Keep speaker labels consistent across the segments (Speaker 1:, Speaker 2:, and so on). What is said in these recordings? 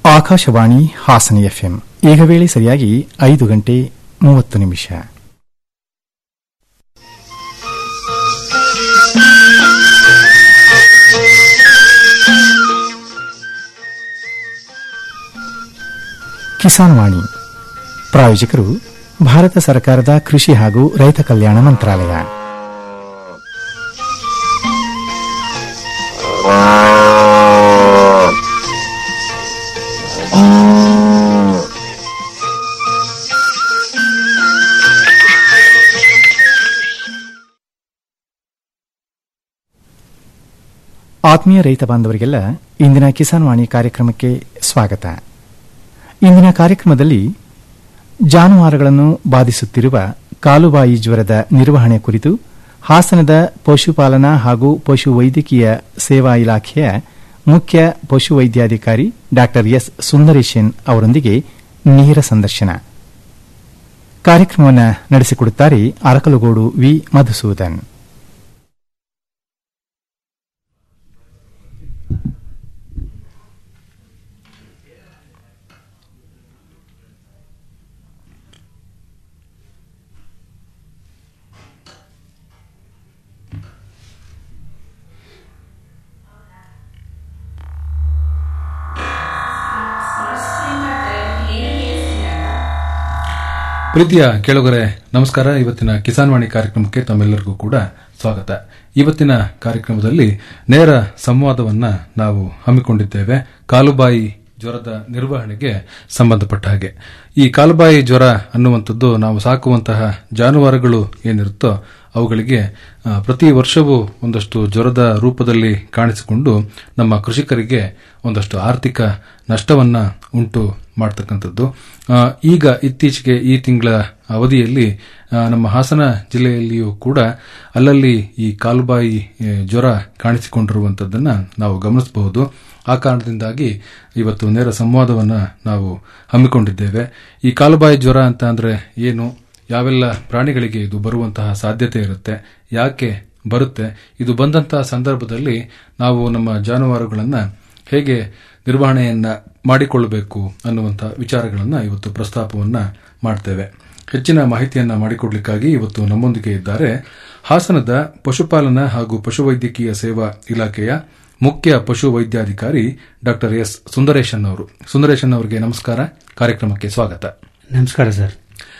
Speaker 1: Akashvani Hassan FM ಈಗ ವೇಳೆ ಸರಿಯಾಗಿ ಐದು ಗಂಟೆ ಮೂವತ್ತು ನಿಮಿಷ ಕಿಸಾನ್ ವಾಣಿ ಪ್ರಾಯೋಜಕರು ಭಾರತ ಸರ್ಕಾರದ ಕೃಷಿ ಹಾಗೂ ರೈತ ಕಲ್ಯಾಣ ಮಂತ್ರಾಲಯ ಆತ್ಮೀಯ ರೈತ ಬಾಂಧವರಿಗೆಲ್ಲ ಇಂದಿನ ಕಿಸಾನ್ ವಾಣಿ ಕಾರ್ಯಕ್ರಮಕ್ಕೆ ಸ್ವಾಗತ ಇಂದಿನ ಕಾರ್ಯಕ್ರಮದಲ್ಲಿ ಜಾನುವಾರುಗಳನ್ನು ಬಾಧಿಸುತ್ತಿರುವ ಕಾಲುಬಾಯಿ ಜ್ವರದ ನಿರ್ವಹಣೆ ಕುರಿತು ಹಾಸನದ ಪಶುಪಾಲನಾ ಹಾಗೂ ಪಶು ವೈದ್ಯಕೀಯ ಸೇವಾ ಇಲಾಖೆಯ ಮುಖ್ಯ ಪಶುವೈದ್ಯಾಧಿಕಾರಿ ಡಾ ಎಸ್ ಸುಂದರೇಶನ್ ಅವರೊಂದಿಗೆ ನೇರ ಸಂದರ್ಶನ ಕಾರ್ಯಕ್ರಮವನ್ನು ನಡೆಸಿಕೊಡುತ್ತಾರೆ ಅರಕಲಗೋಡು ವಿ ಮಧುಸೂದನ್
Speaker 2: ಪ್ರೀತಿಯ ಕೇಳುಗರೆ ನಮಸ್ಕಾರ ಇವತ್ತಿನ ಕಿಸಾನ್ ವಾಣಿ ಕಾರ್ಯಕ್ರಮಕ್ಕೆ ತಮ್ಮೆಲ್ಲರಿಗೂ ಕೂಡ ಸ್ವಾಗತ ಇವತ್ತಿನ ಕಾರ್ಯಕ್ರಮದಲ್ಲಿ ನೇರ ಸಂವಾದವನ್ನ ನಾವು ಹಮ್ಮಿಕೊಂಡಿದ್ದೇವೆ ಕಾಲುಬಾಯಿ ಜ್ವರದ ನಿರ್ವಹಣೆಗೆ ಸಂಬಂಧಪಟ್ಟ ಹಾಗೆ ಈ ಕಾಲುಬಾಯಿ ಜ್ವರ ಅನ್ನುವಂಥದ್ದು ನಾವು ಸಾಕುವಂತಹ ಜಾನುವಾರುಗಳು ಏನಿರುತ್ತೋ ಅವುಗಳಿಗೆ ಆ, ಪ್ರತಿ ವರ್ಷವೂ ಒಂದಷ್ಟು ಜ್ವರದ ರೂಪದಲ್ಲಿ ಕಾಣಿಸಿಕೊಂಡು ನಮ್ಮ ಕೃಷಿಕರಿಗೆ ಒಂದಷ್ಟು ಆರ್ಥಿಕ ನಷ್ಟವನ್ನ ಉಂಟು ಮಾಡ್ತಕ್ಕಂಥದ್ದು ಆ, ಈಗ ಇತ್ತೀಚೆಗೆ ಈ ತಿಂಗಳ ಅವಧಿಯಲ್ಲಿ ಆ, ನಮ್ಮ ಹಾಸನ ಜಿಲ್ಲೆಯಲ್ಲಿಯೂ ಕೂಡ ಅಲ್ಲಲ್ಲಿ ಈ ಕಾಲುಬಾಯಿ ಆ, ಜ್ವರ ಕಾಣಿಸಿಕೊಂಡಿರುವಂತದ್ದನ್ನ ನಾವು ಗಮನಿಸಬಹುದು ಆ ಕಾರಣದಿಂದಾಗಿ ಇವತ್ತು ನೇರ ಸಂವಾದವನ್ನ ನಾವು ಹಮ್ಮಿಕೊಂಡಿದ್ದೇವೆ ಈ ಕಾಲುಬಾಯಿ ಜ್ವರ ಅಂತ ಅಂದ್ರೆ ಏನು ಯಾವೆಲ್ಲ ಪ್ರಾಣಿಗಳಿಗೆ ಇದು ಬರುವಂತಹ ಸಾಧ್ಯತೆ ಇರುತ್ತೆ ಯಾಕೆ ಬರುತ್ತೆ ಇದು ಬಂದಂತಹ ಸಂದರ್ಭದಲ್ಲಿ ನಾವು ನಮ್ಮ ಜಾನುವಾರುಗಳನ್ನ ಹೇಗೆ ನಿರ್ವಹಣೆಯನ್ನ ಮಾಡಿಕೊಳ್ಳಬೇಕು ಅನ್ನುವಂಥ ವಿಚಾರಗಳನ್ನ ಇವತ್ತು ಪ್ರಸ್ತಾಪವನ್ನ ಮಾಡ್ತೇವೆ ಹೆಚ್ಚಿನ ಮಾಹಿತಿಯನ್ನ ಮಾಡಿಕೊಡ್ಲಿಕ್ಕಾಗಿ ಇವತ್ತು ನಮ್ಮೊಂದಿಗೆ ಇದ್ದಾರೆ ಹಾಸನದ ಪಶುಪಾಲನಾ ಹಾಗೂ ಪಶುವೈದ್ಯಕೀಯ ಸೇವಾ ಇಲಾಖೆಯ ಮುಖ್ಯ ಪಶು ವೈದ್ಯಾಧಿಕಾರಿ ಡಾಕ್ಟರ್ ಎಸ್ ಸುಂದರೇಶನ್ ಅವರು ಸುಂದರೇಶನ್ ಅವರಿಗೆ ನಮಸ್ಕಾರ ಕಾರ್ಯಕ್ರಮಕ್ಕೆ ಸ್ವಾಗತ
Speaker 3: ನಮಸ್ಕಾರ ಸರ್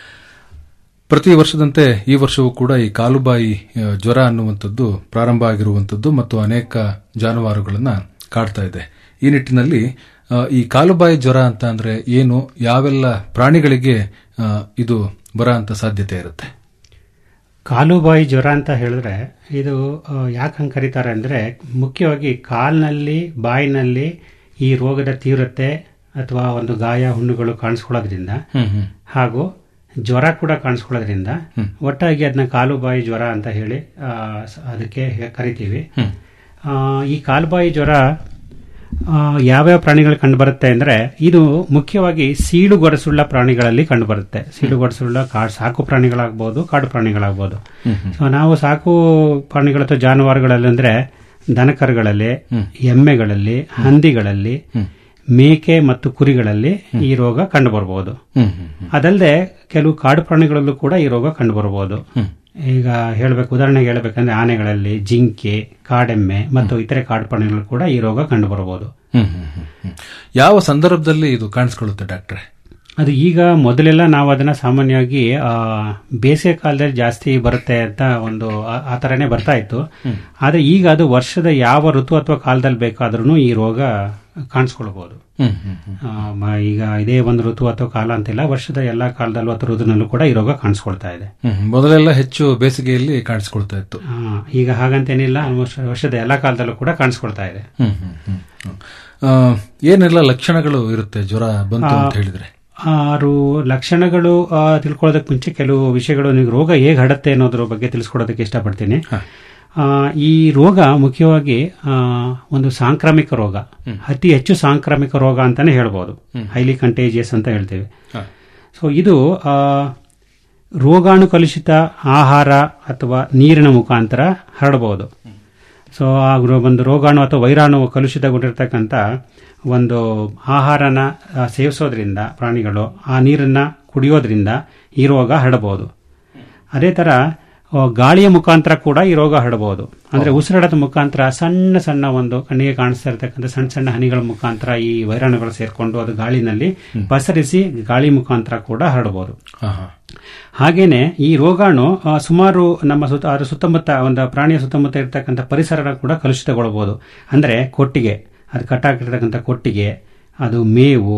Speaker 2: ಪ್ರತಿ ವರ್ಷದಂತೆ ಈ ವರ್ಷವೂ ಕೂಡ ಈ ಕಾಲುಬಾಯಿ ಆ, ಜ್ವರ ಅನ್ನುವಂಥದ್ದು ಪ್ರಾರಂಭ ಆಗಿರುವಂಥದ್ದು ಮತ್ತು ಅನೇಕ ಜಾನುವಾರುಗಳನ್ನ ಕಾಡ್ತಾ ಇದೆ ಈ ನಿಟ್ಟಿನಲ್ಲಿ ಆ, ಈ ಕಾಲುಬಾಯಿ ಜ್ವರ ಅಂತ ಅಂದ್ರೆ ಏನು ಯಾವೆಲ್ಲ ಪ್ರಾಣಿಗಳಿಗೆ ಆ, ಇದು ಬರ ಅಂತ ಸಾಧ್ಯತೆ ಇರುತ್ತೆ
Speaker 3: ಕಾಲುಬಾಯಿ ಜ್ವರ ಅಂತ ಹೇಳಿದ್ರೆ ಇದು ಯಾಕೆ ಹಂಗೆ ಕರೀತಾರೆ ಅಂದರೆ ಮುಖ್ಯವಾಗಿ ಕಾಲಿನಲ್ಲಿ ಬಾಯಿನಲ್ಲಿ ಈ ರೋಗದ ತೀವ್ರತೆ ಅಥವಾ ಒಂದು ಗಾಯ ಹುಣ್ಣುಗಳು ಕಾಣಿಸ್ಕೊಳ್ಳೋದ್ರಿಂದ ಹಾಗೂ ಜ್ವರ ಕೂಡ ಕಾಣಿಸ್ಕೊಳ್ಳೋದ್ರಿಂದ ಒಟ್ಟಾಗಿ ಅದನ್ನ ಕಾಲುಬಾಯಿ ಜ್ವರ ಅಂತ ಹೇಳಿ ಆ, ಸ- ಅದಕ್ಕೆ ಹೇ- ಕರಿತೀವಿ ಆ, ಈ ಕಾಲುಬಾಯಿ ಜ್ವರ ಆ, ಯಾವ್ಯಾವ ಪ್ರಾಣಿಗಳು ಕಂಡುಬರುತ್ತೆ ಅಂದ್ರೆ ಇದು ಮುಖ್ಯವಾಗಿ ಸೀಳುಗೊರಸುಳ್ಳ ಪ್ರಾಣಿಗಳಲ್ಲಿ ಕಂಡುಬರುತ್ತೆ ಸೀಳುಗೊರಸುಳ್ಳ ಕಾಡು ಸಾಕು ಪ್ರಾಣಿಗಳಾಗ್ಬೋದು ಕಾಡು ಪ್ರಾಣಿಗಳಾಗ್ಬೋದು ಸೊ ನಾವು ಸಾಕು ಪ್ರಾಣಿಗಳ ಅಥವಾ ಜಾನುವಾರುಗಳಲ್ಲಿ ಅಂದ್ರೆ ದನಕರುಗಳಲ್ಲಿ ಎಮ್ಮೆಗಳಲ್ಲಿ ಹಂದಿಗಳಲ್ಲಿ ಮೇಕೆ ಮತ್ತು ಕುರಿಗಳಲ್ಲಿ ಈ ರೋಗ ಕಂಡುಬರಬಹುದು ಅದಲ್ಲದೆ ಕೆಲವು ಕಾಡು ಪ್ರಾಣಿಗಳಲ್ಲೂ ಕೂಡ ಈ ರೋಗ ಕಂಡುಬರಬಹುದು ಈಗ ಹೇಳ್ಬೇಕು ಉದಾಹರಣೆಗೆ ಹೇಳ್ಬೇಕಂದ್ರೆ ಆನೆಗಳಲ್ಲಿ ಜಿಂಕೆ ಕಾಡೆಮ್ಮೆ ಮತ್ತು ಇತರೆ ಕಾಡು ಪ್ರಾಣಿಗಳು ಕೂಡ ಈ ರೋಗ ಕಂಡುಬರಬಹುದು
Speaker 2: ಯಾವ ಸಂದರ್ಭದಲ್ಲಿ ಇದು ಕಾಣಿಸ್ಕೊಳ್ಳುತ್ತೆ ಡಾಕ್ಟ್ರೆ
Speaker 3: ಅದು ಈಗ ಮೊದಲೆಲ್ಲ ನಾವು ಅದನ್ನ ಸಾಮಾನ್ಯವಾಗಿ ಆ, ಬೇಸಿಗೆ ಕಾಲದಲ್ಲಿ ಜಾಸ್ತಿ ಬರುತ್ತೆ ಅಂತ ಒಂದು ಆ- ಆ ಥರನೇ ಬರ್ತಾ ಇತ್ತು ಆದ್ರೆ ಈಗ ಅದು ವರ್ಷದ ಯಾವ ಋತು ಅಥವಾ ಕಾಲದಲ್ಲಿ ಬೇಕಾದ್ರೂ ಈ ರೋಗ ಕಾಣಿಸ್ಕೊಳ್ಬಹುದು ಆ, ಮ- ಈಗ ಇದೇ ಒಂದು ಋತು ಅಥವಾ ಕಾಲ ಅಂತಿಲ್ಲ ವರ್ಷದ ಎಲ್ಲಾ ಕಾಲದಲ್ಲೂ ಅಥವಾ ಋತುನಲ್ಲೂ ಕೂಡ ಈ ರೋಗ ಕಾಣಿಸ್ಕೊಳ್ತಾ ಇದೆ
Speaker 2: ಹ್ಮ್. ಮೊದಲೆಲ್ಲ ಹೆಚ್ಚು ಬೇಸಿಗೆಯಲ್ಲಿ ಕಾಣಿಸ್ಕೊಳ್ತಾ ಇತ್ತು
Speaker 3: ಆ, ಈಗ ಹಾಗಂತೇನಿಲ್ಲ almost ವರ್ಷದ ಎಲ್ಲಾ ಕಾಲದಲ್ಲೂ ಕೂಡ ಕಾಣಿಸ್ಕೊಳ್ತಾ ಇದೆ
Speaker 2: ಹ್ಮ್, ಹ್ಮ್, ಹ್ಮ್, ಹ್ಮ್. ಆ, ಏನೆಲ್ಲ ಲಕ್ಷಣಗಳು ಇರುತ್ತೆ ಜ್ವರ ಬಂತು ಅಂತ ಹೇಳಿದ್ರೆ
Speaker 3: ಆರು ಲಕ್ಷಣಗಳು ಆ, ತಿಳ್ಕೊಳ್ಳೋದಕ್ಕೆ ಮುಂಚೆ ಕೆಲವು ವಿಷಯಗಳು ನೀವು ರೋಗ ಹೇಗೆ ಹರಡುತ್ತೆ ಅನ್ನೋದ್ರ ಬಗ್ಗೆ ತಿಳಿಸ್ಕೊಡೋದಕ್ಕೆ ಇಷ್ಟಪಡ್ತೀನಿ ಆ, ಈ ರೋಗ ಮುಖ್ಯವಾಗಿ ಆ, ಒಂದು ಸಾಂಕ್ರಾಮಿಕ ರೋಗ ಅತಿ ಹೆಚ್ಚು ಸಾಂಕ್ರಾಮಿಕ ರೋಗ ಅಂತಾನೆ ಹೇಳ್ಬೋದು ಹೈಲಿ ಕಂಟೇಜಿಯಸ್ ಅಂತ ಹೇಳ್ತೇವೆ ಸೊ ಇದು ಆ, ರೋಗಾಣು ಕಲುಷಿತ ಆಹಾರ ಅಥವಾ ನೀರಿನ ಮುಖಾಂತರ ಹರಡಬಹುದು ಸೊ ಆ ರೋ- ಒಂದು ರೋಗಾಣು ಅಥವಾ ವೈರಾಣು ಕಲುಷಿತಗೊಂಡಿರ್ತಕ್ಕಂಥ ಒಂದು ಆಹಾರನ ಆ, ಸೇವಿಸೋದ್ರಿಂದ ಪ್ರಾಣಿಗಳು ಆ ನೀರನ್ನ ಕುಡಿಯೋದ್ರಿಂದ ಈ ರೋಗ ಹರಡಬಹುದು ಅದೇ ತರ ಆ, ಗಾಳಿಯ ಮುಖಾಂತರ ಕೂಡ ಈ ರೋಗ ಹರಡಬಹುದು ಅಂದ್ರೆ ಉಸಿರಾಟದ ಮುಖಾಂತರ ಸಣ್ಣ ಸಣ್ಣ ಒಂದು ಕಣ್ಣಿಗೆ ಕಾಣಿಸ್ತಾ ಇರತಕ್ಕಂಥ ಸಣ್ಣ ಸಣ್ಣ ಹನಿಗಳ ಮುಖಾಂತರ ಈ ವೈರಾಣುಗಳು ಸೇರ್ಕೊಂಡು ಅದು ಗಾಳಿನಲ್ಲಿ ಪಸರಿಸಿ ಗಾಳಿ ಮುಖಾಂತರ ಕೂಡ ಹರಡಬಹುದು
Speaker 2: ಹಾ ಹಾ
Speaker 3: ಹಾಗೇನೆ ಈ ರೋಗಾಣು ಆ, ಸುಮಾರು ನಮ್ಮ ಸುತ್ತ ಅದರ ಸುತ್ತಮುತ್ತ ಒಂದು ಪ್ರಾಣಿಯ ಸುತ್ತಮುತ್ತ ಇರತಕ್ಕಂಥ ಪರಿಸರ ಕೂಡ ಕಲುಷಿತಗೊಳ್ಳಬಹುದು ಅಂದ್ರೆ ಕೊಟ್ಟಿಗೆ ಅದು ಕಟ್ಟಾಕಿರ್ತಕ್ಕಂಥ ಕೊಟ್ಟಿಗೆ ಅದು ಮೇವು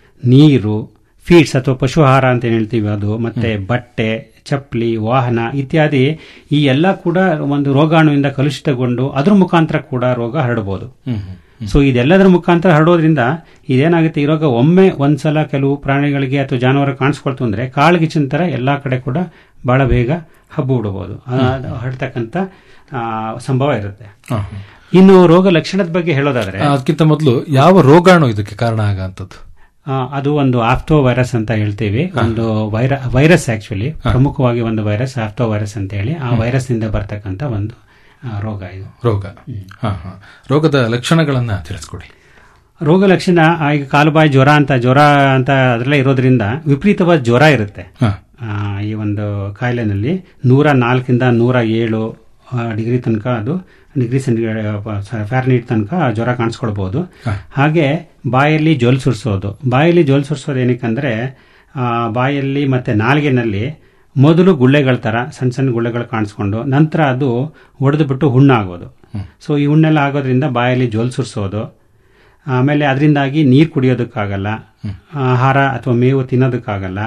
Speaker 3: ನೀರು ಫೀಡ್ಸ್ ಅಥವಾ ಪಶು ಆಹಾರ ಅಂತ ಏನ್ ಹೇಳ್ತೀವಿ ಅದು ಮತ್ತೆ ಬಟ್ಟೆ ಚಪ್ಪಲಿ ವಾಹನ ಇತ್ಯಾದಿ ಈ ಎಲ್ಲ ಕೂಡ ಒಂದು ರೋಗಾಣುವಿಂದ ಕಲುಷಿತಗೊಂಡು ಅದ್ರ ಮುಖಾಂತರ ಕೂಡ ರೋಗ ಹರಡಬಹುದು
Speaker 2: ಹ್ಮ್ ಹ್ಮ್
Speaker 3: ಸೊ ಇದೆಲ್ಲದರ ಮುಖಾಂತರ ಹರಡೋದ್ರಿಂದ ಇದೇನಾಗುತ್ತೆ ಈ ರೋಗ ಒಮ್ಮೆ ಒಂದ್ಸಲ ಕೆಲವು ಪ್ರಾಣಿಗಳಿಗೆ ಅಥವಾ ಜಾನುವಾರು ಕಾಣಿಸ್ಕೊಳ್ತು ಅಂದ್ರೆ ಕಾಳ್ಗಿಚ್ಚಿನ ತರ ಎಲ್ಲಾ ಕಡೆ ಕೂಡ ಬಹಳ ಬೇಗ ಹಬ್ಬ ಬಿಡಬಹುದು ಅದು ಹರಡ್ತಕ್ಕಂಥ ಆ, ಸಂಭವ ಇರುತ್ತೆ
Speaker 2: ಹಾ, ಹಾ.
Speaker 3: ಇನ್ನು ರೋಗ ಲಕ್ಷಣದ ಬಗ್ಗೆ ಹೇಳೋದಾದ್ರೆ
Speaker 2: ಆ, ಅದಕ್ಕಿಂತ ಮೊದಲು ಯಾವ ರೋಗಾಣು ಇದಕ್ಕೆ ಕಾರಣ ಆಗಂತದ್ದು
Speaker 3: ಆ, ಅದು ಒಂದು ಆಫ್ಟೋ ವೈರಸ್ ಅಂತ ಹೇಳ್ತೀವಿ ಒಂದು ವೈರ ವೈರಸ್ ಆಕ್ಚುಲಿ ಪ್ರಮುಖವಾಗಿ ಒಂದು ವೈರಸ್ ಆಫ್ಟೋ ವೈರಸ್ ಅಂತ ಹೇಳಿ ಆ ವೈರಸ್ ನಿಂದ ಬರ್ತಕ್ಕಂಥ ಒಂದು ಆ, ರೋಗ ಇದು
Speaker 2: ರೋಗ ಹಾ ಹಾ ರೋಗದ ಲಕ್ಷಣಗಳನ್ನ ತಿಳಿಸ್ಕೊಡಿ
Speaker 3: ರೋಗ ಲಕ್ಷಣ ಆ, ಈಗ ಕಾಲುಬಾಯಿ ಜ್ವರ ಅಂತ ಜ್ವರ ಅಂತ ಅದರಲ್ಲೇ ಇರೋದ್ರಿಂದ ವಿಪರೀತವಾದ ಜ್ವರ ಇರುತ್ತೆ
Speaker 2: ಹಾ
Speaker 3: ಆ, ಈ ಒಂದು ಕಾಯಿಲೆನಲ್ಲಿ ನೂರ ನಾಲ್ಕಿಂದ ನೂರ ಏಳು ಆ, ಡಿಗ್ರಿ ತನಕ ಅದು ಡಿಗ್ರಿ ಫ್ಯಾರನೀಟ್ ತನಕ ಜ್ವರ ಕಾಣಿಸ್ಕೊಳ್ಬಹುದು ಹಾಗೆ ಬಾಯಲ್ಲಿ ಜೊಲ್ ಸುರಿಸೋದು ಬಾಯಲ್ಲಿ ಜೊಲ್ ಸುರಿಸೋದು ಏನಕ್ಕಂದ್ರೆ ಆ, ಬಾಯಲ್ಲಿ ಮತ್ತೆ ನಾಲಿಗೆನಲ್ಲಿ ಮೊದಲು ಗುಳ್ಳೆಗಳ ತರ ಸಣ್ಣ ಸಣ್ಣ ಗುಳ್ಳೆಗಳು ಕಾಣಿಸ್ಕೊಂಡು ನಂತರ ಅದು ಒಡೆದು ಬಿಟ್ಟು ಹುಣ್ಣಾಗೋದು ಸೊ ಈ ಹುಣ್ಣೆಲ್ಲ ಆಗೋದ್ರಿಂದ ಬಾಯಲ್ಲಿ ಜೊಲ್ ಸುರಿಸೋದು ಆಮೇಲೆ ಅದರಿಂದಾಗಿ ನೀರು ಕುಡಿಯೋದಕ್ಕಾಗಲ್ಲ ಆಹಾರ ಅಥವಾ ಮೇವು ತಿನ್ನೋದಕ್ಕಾಗಲ್ಲ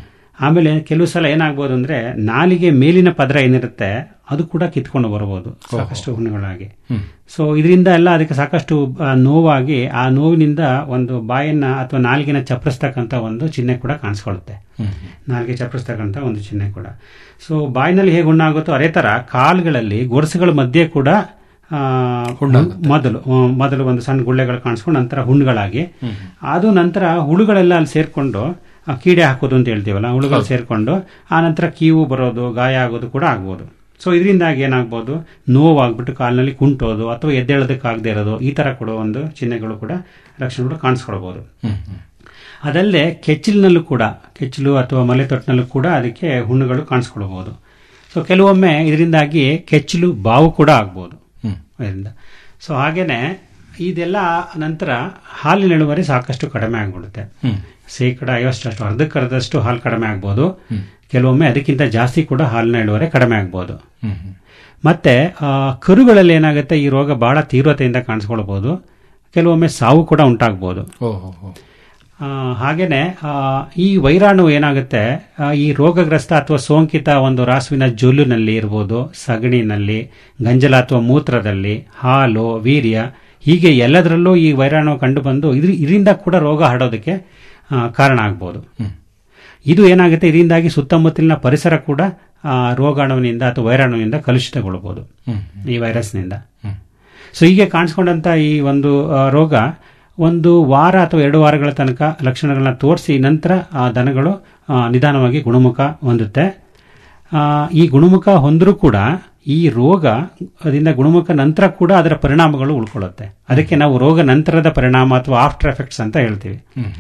Speaker 3: ಆಮೇಲೆ ಕೆಲವು ಸಲ ಏನಾಗ್ಬೋದು ಅಂದ್ರೆ ನಾಲಿಗೆ ಮೇಲಿನ ಪದರ ಏನಿರುತ್ತೆ ಅದು ಕೂಡ ಕಿತ್ಕೊಂಡು ಬರಬಹುದು ಸಾಕಷ್ಟು ಹುಣ್ಣುಗಳಾಗಿ ಸೊ ಇದರಿಂದ ಎಲ್ಲ ಅದಕ್ಕೆ ಸಾಕಷ್ಟು ಆ, ನೋವಾಗಿ ಆ ನೋವಿನಿಂದ ಒಂದು ಬಾಯನ್ನ ಅಥವಾ ನಾಲಿಗೆನ ಚಪ್ಪರಿಸ್ತಕ್ಕಂಥ ಒಂದು ಚಿಹ್ನೆ ಕೂಡ ಕಾಣಿಸ್ಕೊಳ್ಳುತ್ತೆ ನಾಲಿಗೆ ಚಪ್ಪರಿಸ್ತಕ್ಕಂಥ ಒಂದು ಚಿಹ್ನೆ ಕೂಡ ಸೊ ಬಾಯಿನಲ್ಲಿ ಹೇಗೆ ಹುಣ್ಣಾಗುತ್ತೋ ಅದೇ ತರ ಕಾಲುಗಳಲ್ಲಿ ಗೊರಸುಗಳ ಮಧ್ಯೆ ಕೂಡ ಆ, ಮೊದಲು ಆ, ಮೊದಲು ಒಂದು ಸಣ್ಣ ಗುಳ್ಳೆಗಳು ಕಾಣಿಸ್ಕೊಂಡು ನಂತರ ಹುಣ್ಣುಗಳಾಗಿ ಅದು ನಂತರ ಹುಳುಗಳೆಲ್ಲ ಅಲ್ಲಿ ಸೇರ್ಕೊಂಡು ಆ, ಕೀಡೆ ಹಾಕೋದು ಅಂತ ಹೇಳ್ತೀವಲ್ಲ ಹುಳುಗಳು ಸೇರ್ಕೊಂಡು ಆ ನಂತರ ಕೀವು ಬರೋದು ಗಾಯ ಆಗೋದು ಕೂಡ ಆಗ್ಬೋದು ಸೊ ಇದರಿಂದಾಗಿ ಏನಾಗ್ಬೋದು ನೋವಾಗ್ಬಿಟ್ಟು ಕಾಲಿನಲ್ಲಿ ಕುಂಟೋದು ಅಥವಾ ಎದ್ದೇಳೋದಕ್ಕಾಗದೇ ಇರೋದು ಈ ತರ ಕೂಡ ಒಂದು ಚಿಹ್ನೆಗಳು ಕೂಡ ಲಕ್ಷಣಗಳು ಕಾಣಿಸ್ಕೊಳ್ಬಹುದು ಅದಲ್ಲದೆ ಕೆಚ್ಚಲಿನಲ್ಲೂ ಕೂಡ ಕೆಚ್ಚಲು ಅಥವಾ ಮಲೆತೊಟ್ಟಿನಲ್ಲೂ ಕೂಡ ಅದಕ್ಕೆ ಹುಣ್ಣುಗಳು ಕಾಣಿಸ್ಕೊಳ್ಬಹುದು ಸೊ ಕೆಲವೊಮ್ಮೆ ಇದರಿಂದಾಗಿ ಕೆಚ್ಚಲು ಬಾವು ಕೂಡ ಆಗ್ಬೋದು ಇದರಿಂದ ಸೊ ಹಾಗೇನೆ ಇದೆಲ್ಲ ನಂತರ ಹಾಲಿನ ಇಳುವರಿ ಸಾಕಷ್ಟು ಕಡಿಮೆ ಆಗ್ಬಿಡುತ್ತೆ ಶೇಕಡ ಐವತ್ತಷ್ಟು ಅರ್ಧಕ್ಕರ್ಧಷ್ಟು ಹಾಲು ಕಡಿಮೆ ಆಗ್ಬೋದು ಕೆಲವೊಮ್ಮೆ ಅದಕ್ಕಿಂತ ಜಾಸ್ತಿ ಕೂಡ ಹಾಲಿನ ಇಳುವರಿ ಕಡಿಮೆ ಆಗ್ಬೋದು ಮತ್ತೆ ಆ, ಕರುಗಳಲ್ಲಿ ಏನಾಗುತ್ತೆ ಈ ರೋಗ ಬಹಳ ತೀವ್ರತೆಯಿಂದ ಕಾಣಿಸ್ಕೊಳ್ಬಹುದು ಕೆಲವೊಮ್ಮೆ ಸಾವು ಕೂಡ ಉಂಟಾಗ್ಬೋದು
Speaker 2: ಓಹೋ ಹೋ.
Speaker 3: ಆ, ಹಾಗೇನೆ ಆ, ಈ ವೈರಾಣು ಏನಾಗುತ್ತೆ ಆ, ಈ ರೋಗಗ್ರಸ್ತ ಅಥವಾ ಸೋಂಕಿತ ಒಂದು ರಾಸುವಿನ ಜೊಲ್ಲಿನಲ್ಲಿ ಇರ್ಬೋದು ಸಗಣಿನಲ್ಲಿ ಗಂಜಲ ಅಥವಾ ಮೂತ್ರದಲ್ಲಿ ಹಾಲು ವೀರ್ಯ ಹೀಗೆ ಎಲ್ಲದರಲ್ಲೂ ಈ ವೈರಾಣು ಕಂಡು ಬಂದು ಇದ್ರ ಇದರಿಂದ ಕೂಡ ರೋಗ ಹರಡೋದಕ್ಕೆ ಆ, ಕಾರಣ ಆಗ್ಬೋದು ಇದು ಏನಾಗುತ್ತೆ ಇದರಿಂದಾಗಿ ಸುತ್ತಮುತ್ತಲಿನ ಪರಿಸರ ಕೂಡ ಆ, ರೋಗಾಣುವಿನಿಂದ ಅಥವಾ ವೈರಾಣುವಿನಿಂದ ಕಲುಷಿತಗೊಳ್ಳಬಹುದು ಈ ವೈರಸ್ನಿಂದ ಸೊ ಹೀಗೆ ಕಾಣಿಸ್ಕೊಂಡಂತ ಈ ಒಂದು ಆ, ರೋಗ ಒಂದು ವಾರ ಅಥವಾ ಎರಡು ವಾರಗಳ ತನಕ ಲಕ್ಷಣಗಳನ್ನ ತೋರಿಸಿ ನಂತರ ಆ ದನಗಳು ಆ, ನಿಧಾನವಾಗಿ ಗುಣಮುಖ ಹೊಂದುತ್ತೆ ಆ, ಈ ಗುಣಮುಖ ಹೊಂದರೂ ಕೂಡ ಈ ರೋಗ ಅದರಿಂದ ಗುಣಮುಖ ನಂತರ ಕೂಡ ಅದರ ಪರಿಣಾಮಗಳು ಉಳ್ಕೊಳ್ಳುತ್ತೆ ಅದಕ್ಕೆ ನಾವು ರೋಗ ನಂತರದ ಪರಿಣಾಮ ಅಥವಾ ಆಫ್ಟರ್ ಎಫೆಕ್ಟ್ಸ್ ಅಂತ ಹೇಳ್ತೀವಿ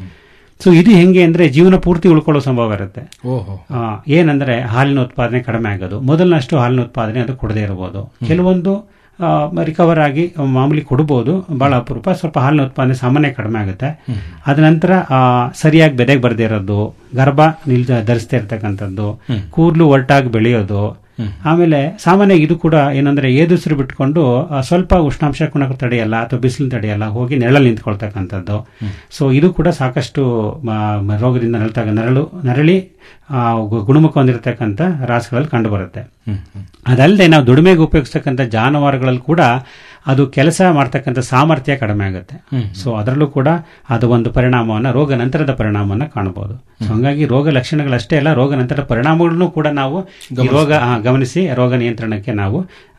Speaker 3: ಸೊ ಇದು ಹೆಂಗೆ ಅಂದ್ರೆ ಜೀವನ ಪೂರ್ತಿ ಉಳ್ಕೊಳ್ಳೋ ಸಂಭವ ಇರುತ್ತೆ
Speaker 2: ಓಹೋ
Speaker 3: ಆ, ಏನಂದ್ರೆ ಹಾಲಿನ ಉತ್ಪಾದನೆ ಕಡಿಮೆ ಆಗೋದು ಮೊದಲಿನಷ್ಟು ಹಾಲಿನ ಉತ್ಪಾದನೆ ಅದು ಕೊಡದೇ ಇರಬಹುದು ಕೆಲವೊಂದು ರಿಕವರ್ ಆಗಿ ಮಾಮೂಲಿ ಕೊಡಬಹುದು ಬಹಳ ಅಪರೂಪ ಸ್ವಲ್ಪ ಹಾಲಿನ ಉತ್ಪಾದನೆ ಸಾಮಾನ್ಯ ಕಡಿಮೆ ಆಗುತ್ತೆ ಅದ ನಂತರ ಆ, ಸರಿಯಾಗಿ ಬೆದೆಗೆ ಬರ್ದೇ ಇರೋದು ಗರ್ಭ ನಿಲ್ ಧರಿಸ್ತಾ ಇರ್ತಕ್ಕಂಥದ್ದು ಕೂದಲು ಒರಟಾಗಿ ಬೆಳೆಯೋದು ಆಮೇಲೆ ಸಾಮಾನ್ಯ ಇದು ಕೂಡ ಏನಂದ್ರೆ ಏದುಸಿರು ಬಿಟ್ಕೊಂಡು ಆ, ಸ್ವಲ್ಪ ಉಷ್ಣಾಂಶ ಕೂಡ ತಡೆಯಲ್ಲ ಅಥವಾ ಬಿಸಿಲು ತಡೆಯಲ್ಲ ಹೋಗಿ ನೆರಳಲ್ಲಿ ನಿಂತ್ಕೊಳ್ತಕ್ಕಂಥದ್ದು ಸೊ ಇದು ಕೂಡ ಸಾಕಷ್ಟು ಮ, ಮ, ರೋಗದಿಂದ ನರಳ್ತಾಗ ನರಳು ನರಳಿ ಆ, ಗು- ಗುಣಮುಖ ಹೊಂದಿರತಕ್ಕಂಥ ರಾಸುಗಳಲ್ಲಿ ಕಂಡು ಬರುತ್ತೆ ಅದಲ್ಲದೆ ನಾವು ದುಡಿಮೆಗೆ ಉಪಯೋಗಿಸ್ತಕ್ಕಂಥ ಜಾನುವಾರುಗಳಲ್ಲಿ ಕೂಡ ಅದು ಕೆಲಸ ಮಾಡ್ತಕ್ಕಂಥ ಸಾಮರ್ಥ್ಯ ಕಡಿಮೆ ಆಗುತ್ತೆ ಸೊ ಅದರಲ್ಲೂ ಕೂಡ ಅದು ಒಂದು ಪರಿಣಾಮವನ್ನ ರೋಗ ನಂತರದ ಪರಿಣಾಮವನ್ನ ಕಾಣಬಹುದು ಸೊ ಹಂಗಾಗಿ ರೋಗ ಲಕ್ಷಣಗಳಷ್ಟೇ ಅಲ್ಲ ರೋಗ ನಂತರದ ಪರಿಣಾಮಗಳನ್ನು ಕೂಡ ನಾವು ಈ ರೋಗ ಆ, ಗಮನಿಸಿ ರೋಗ ನಿಯಂತ್ರಣಕ್ಕೆ ನಾವು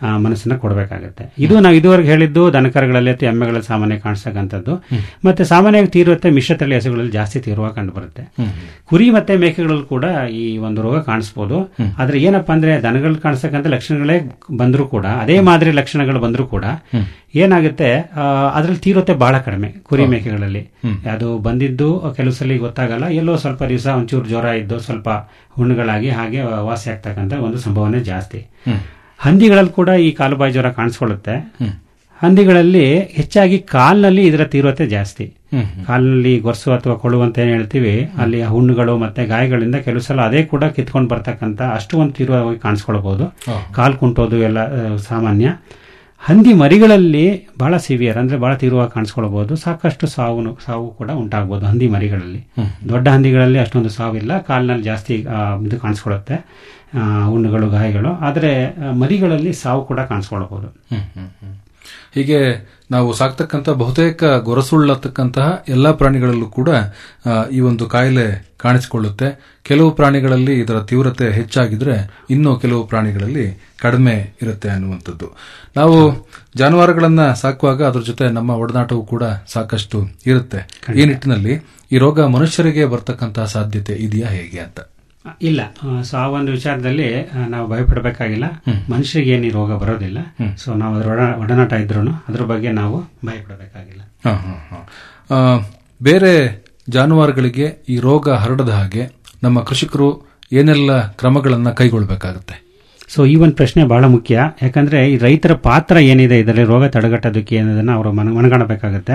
Speaker 3: ಆ, ಮನಸ್ಸನ್ನ ಕೊಡಬೇಕಾಗುತ್ತೆ ಇದು ನಾವು ಇದುವರೆಗೆ ಹೇಳಿದ್ದು ದನಕರಗಳಲ್ಲಿ ಅಥವಾ ಎಮ್ಮೆಗಳಲ್ಲಿ ಸಾಮಾನ್ಯ ಕಾಣಿಸ್ತಕ್ಕಂಥದ್ದು ಮತ್ತೆ ಸಾಮಾನ್ಯವಾಗಿ ತೀರುತ್ತೆ ಮಿಶ್ರತಳಿ ಹಸುಗಳಲ್ಲಿ ಜಾಸ್ತಿ ತೀರುವ ಕಂಡು ಬರುತ್ತೆ ಕುರಿ ಮತ್ತೆ ಮೇಕೆಗಳಲ್ಲಿ ಕೂಡ ಈ ಒಂದು ರೋಗ ಕಾಣಿಸ್ಬೋದು ಆದ್ರೆ ಏನಪ್ಪಾ ಅಂದ್ರೆ ದನಗಳು ಕಾಣಿಸ್ತಕ್ಕಂಥ ಲಕ್ಷಣಗಳೇ ಬಂದರೂ ಕೂಡ ಅದೇ ಮಾದರಿ ಲಕ್ಷಣಗಳು ಬಂದರೂ ಕೂಡ ಏನಾಗುತ್ತೆ ಅದ್ರಲ್ಲಿ ತೀರೋತೆ ಬಹಳ ಕಡಿಮೆ ಕುರಿ ಮೇಕೆಗಳಲ್ಲಿ ಅದು ಬಂದಿದ್ದು ಕೆಲವು ಸಲ ಗೊತ್ತಾಗಲ್ಲ ಎಲ್ಲೋ ಸ್ವಲ್ಪ ದಿವಸ ಒಂಚೂರು ಜ್ವರ ಇದ್ದು ಸ್ವಲ್ಪ ಹುಣ್ಣುಗಳಾಗಿ ಹಾಗೆ ವಾಸಿ ಆಗ್ತಕ್ಕಂಥ ಒಂದು ಸಂಭಾವನೆ ಜಾಸ್ತಿ ಹಂದಿಗಳಲ್ಲಿ ಕೂಡ ಈ ಕಾಲುಬಾಯಿ ಜ್ವರ ಕಾಣಿಸ್ಕೊಳ್ಳುತ್ತೆ ಹಂದಿಗಳಲ್ಲಿ ಹೆಚ್ಚಾಗಿ ಕಾಲ್ನಲ್ಲಿ ಇದರ ತೀವ್ರತೆ ಜಾಸ್ತಿ ಕಾಲಿನಲ್ಲಿ ಗೊರ್ಸು ಅಥವಾ ಕೊಳು ಅಂತ ಏನ್ ಹೇಳ್ತೀವಿ ಅಲ್ಲಿ ಆ ಹುಣ್ಣುಗಳು ಮತ್ತೆ ಗಾಯಗಳಿಂದ ಕೆಲವು ಸಲ ಅದೇ ಕೂಡ ಕಿತ್ಕೊಂಡು ಬರ್ತಕ್ಕಂಥ ಅಷ್ಟು ಒಂದು ತೀವ್ರವಾಗಿ ಕಾಣಿಸ್ಕೊಳ್ಬಹುದು ಕಾಲ್ ಕುಂಟೋದು ಎಲ್ಲ ಆ, ಸಾಮಾನ್ಯ ಹಂದಿ ಮರಿಗಳಲ್ಲಿ ಬಹಳ ಸಿವಿಯರ್ ಅಂದ್ರೆ ಬಹಳ ತೀವ್ರವಾಗಿ ಕಾಣಿಸ್ಕೊಳ್ಬಹುದು ಸಾಕಷ್ಟು ಸಾವು ಸಾವು ಕೂಡ ಉಂಟಾಗಬಹುದು ಹಂದಿ ಮರಿಗಳಲ್ಲಿ ದೊಡ್ಡ ಹಂದಿಗಳಲ್ಲಿ ಅಷ್ಟೊಂದು ಸಾವಿಲ್ಲ ಕಾಲಿನಲ್ಲಿ ಜಾಸ್ತಿ ಆ, ಇದು ಕಾಣಿಸ್ಕೊಳ್ಳುತ್ತೆ ಆ, ಹುಣ್ಣುಗಳು ಗಾಯಗಳು ಆದರೆ ಆ, ಮರಿಗಳಲ್ಲಿ ಸಾವು ಕೂಡ ಕಾಣಿಸ್ಕೊಳ್ಬಹುದು
Speaker 2: ಹ್ಮ್, ಹ್ಮ್, ಹ್ಮ್. ಹೀಗೆ ನಾವು ಸಾಕ್ತಕ್ಕಂಥ ಬಹುತೇಕ ಗೊರಸುಳ್ಳತಕ್ಕಂತಹ ಎಲ್ಲಾ ಪ್ರಾಣಿಗಳಲ್ಲೂ ಕೂಡ ಆ, ಈ ಒಂದು ಕಾಯಿಲೆ ಕಾಣಿಸಿಕೊಳ್ಳುತ್ತೆ ಕೆಲವು ಪ್ರಾಣಿಗಳಲ್ಲಿ ಇದರ ತೀವ್ರತೆ ಹೆಚ್ಚಾಗಿದ್ರೆ ಇನ್ನು ಕೆಲವು ಪ್ರಾಣಿಗಳಲ್ಲಿ ಕಡಿಮೆ ಇರುತ್ತೆ ಅನ್ನುವಂಥದ್ದು ನಾವು ಜಾನುವಾರುಗಳನ್ನ ಸಾಕುವಾಗ ಅದ್ರ ಜೊತೆ ನಮ್ಮ ಒಡನಾಟವು ಕೂಡ ಸಾಕಷ್ಟು ಇರುತ್ತೆ ಈ ನಿಟ್ಟಿನಲ್ಲಿ ಈ ರೋಗ ಮನುಷ್ಯರಿಗೆ ಬರ್ತಕ್ಕಂತಹ ಸಾಧ್ಯತೆ ಇದೆಯಾ ಹೇಗೆ ಅಂತ
Speaker 3: ಇಲ್ಲ ಆ, ಸೊ ಆ ಒಂದು ವಿಚಾರದಲ್ಲಿ ಆ, ನಾವು ಭಯಪಡಬೇಕಾಗಿಲ್ಲ ಮನುಷ್ಯರಿಗೆ ಏನು ಈ ರೋಗ ಬರೋದಿಲ್ಲ ಸೊ ನಾವು ಅದರ ಒಡ- ಒಡನಾಟ ಇದ್ರೂ ಅದ್ರ ಬಗ್ಗೆ ನಾವು ಭಯಪಡಬೇಕಾಗಿಲ್ಲ
Speaker 2: ಹ, ಹ, ಹ. ಆ, ಬೇರೆ ಜಾನುವಾರುಗಳಿಗೆ ಈ ರೋಗ ಹರಡದ ಹಾಗೆ ನಮ್ಮ ಕೃಷಿಕರು ಏನೆಲ್ಲ ಕ್ರಮಗಳನ್ನ ಕೈಗೊಳ್ಳಬೇಕಾಗುತ್ತೆ
Speaker 3: ಸೊ ಈ ಒಂದು ಪ್ರಶ್ನೆ ಬಹಳ ಮುಖ್ಯ ಯಾಕಂದ್ರೆ ಈ ರೈತರ ಪಾತ್ರ ಏನಿದೆ ಇದರಲ್ಲಿ ರೋಗ ತಡೆಗಟ್ಟೋದಕ್ಕೆ ಅನ್ನೋದನ್ನ ಅವರು ಮನ ಮನಗಾಣಬೇಕಾಗುತ್ತೆ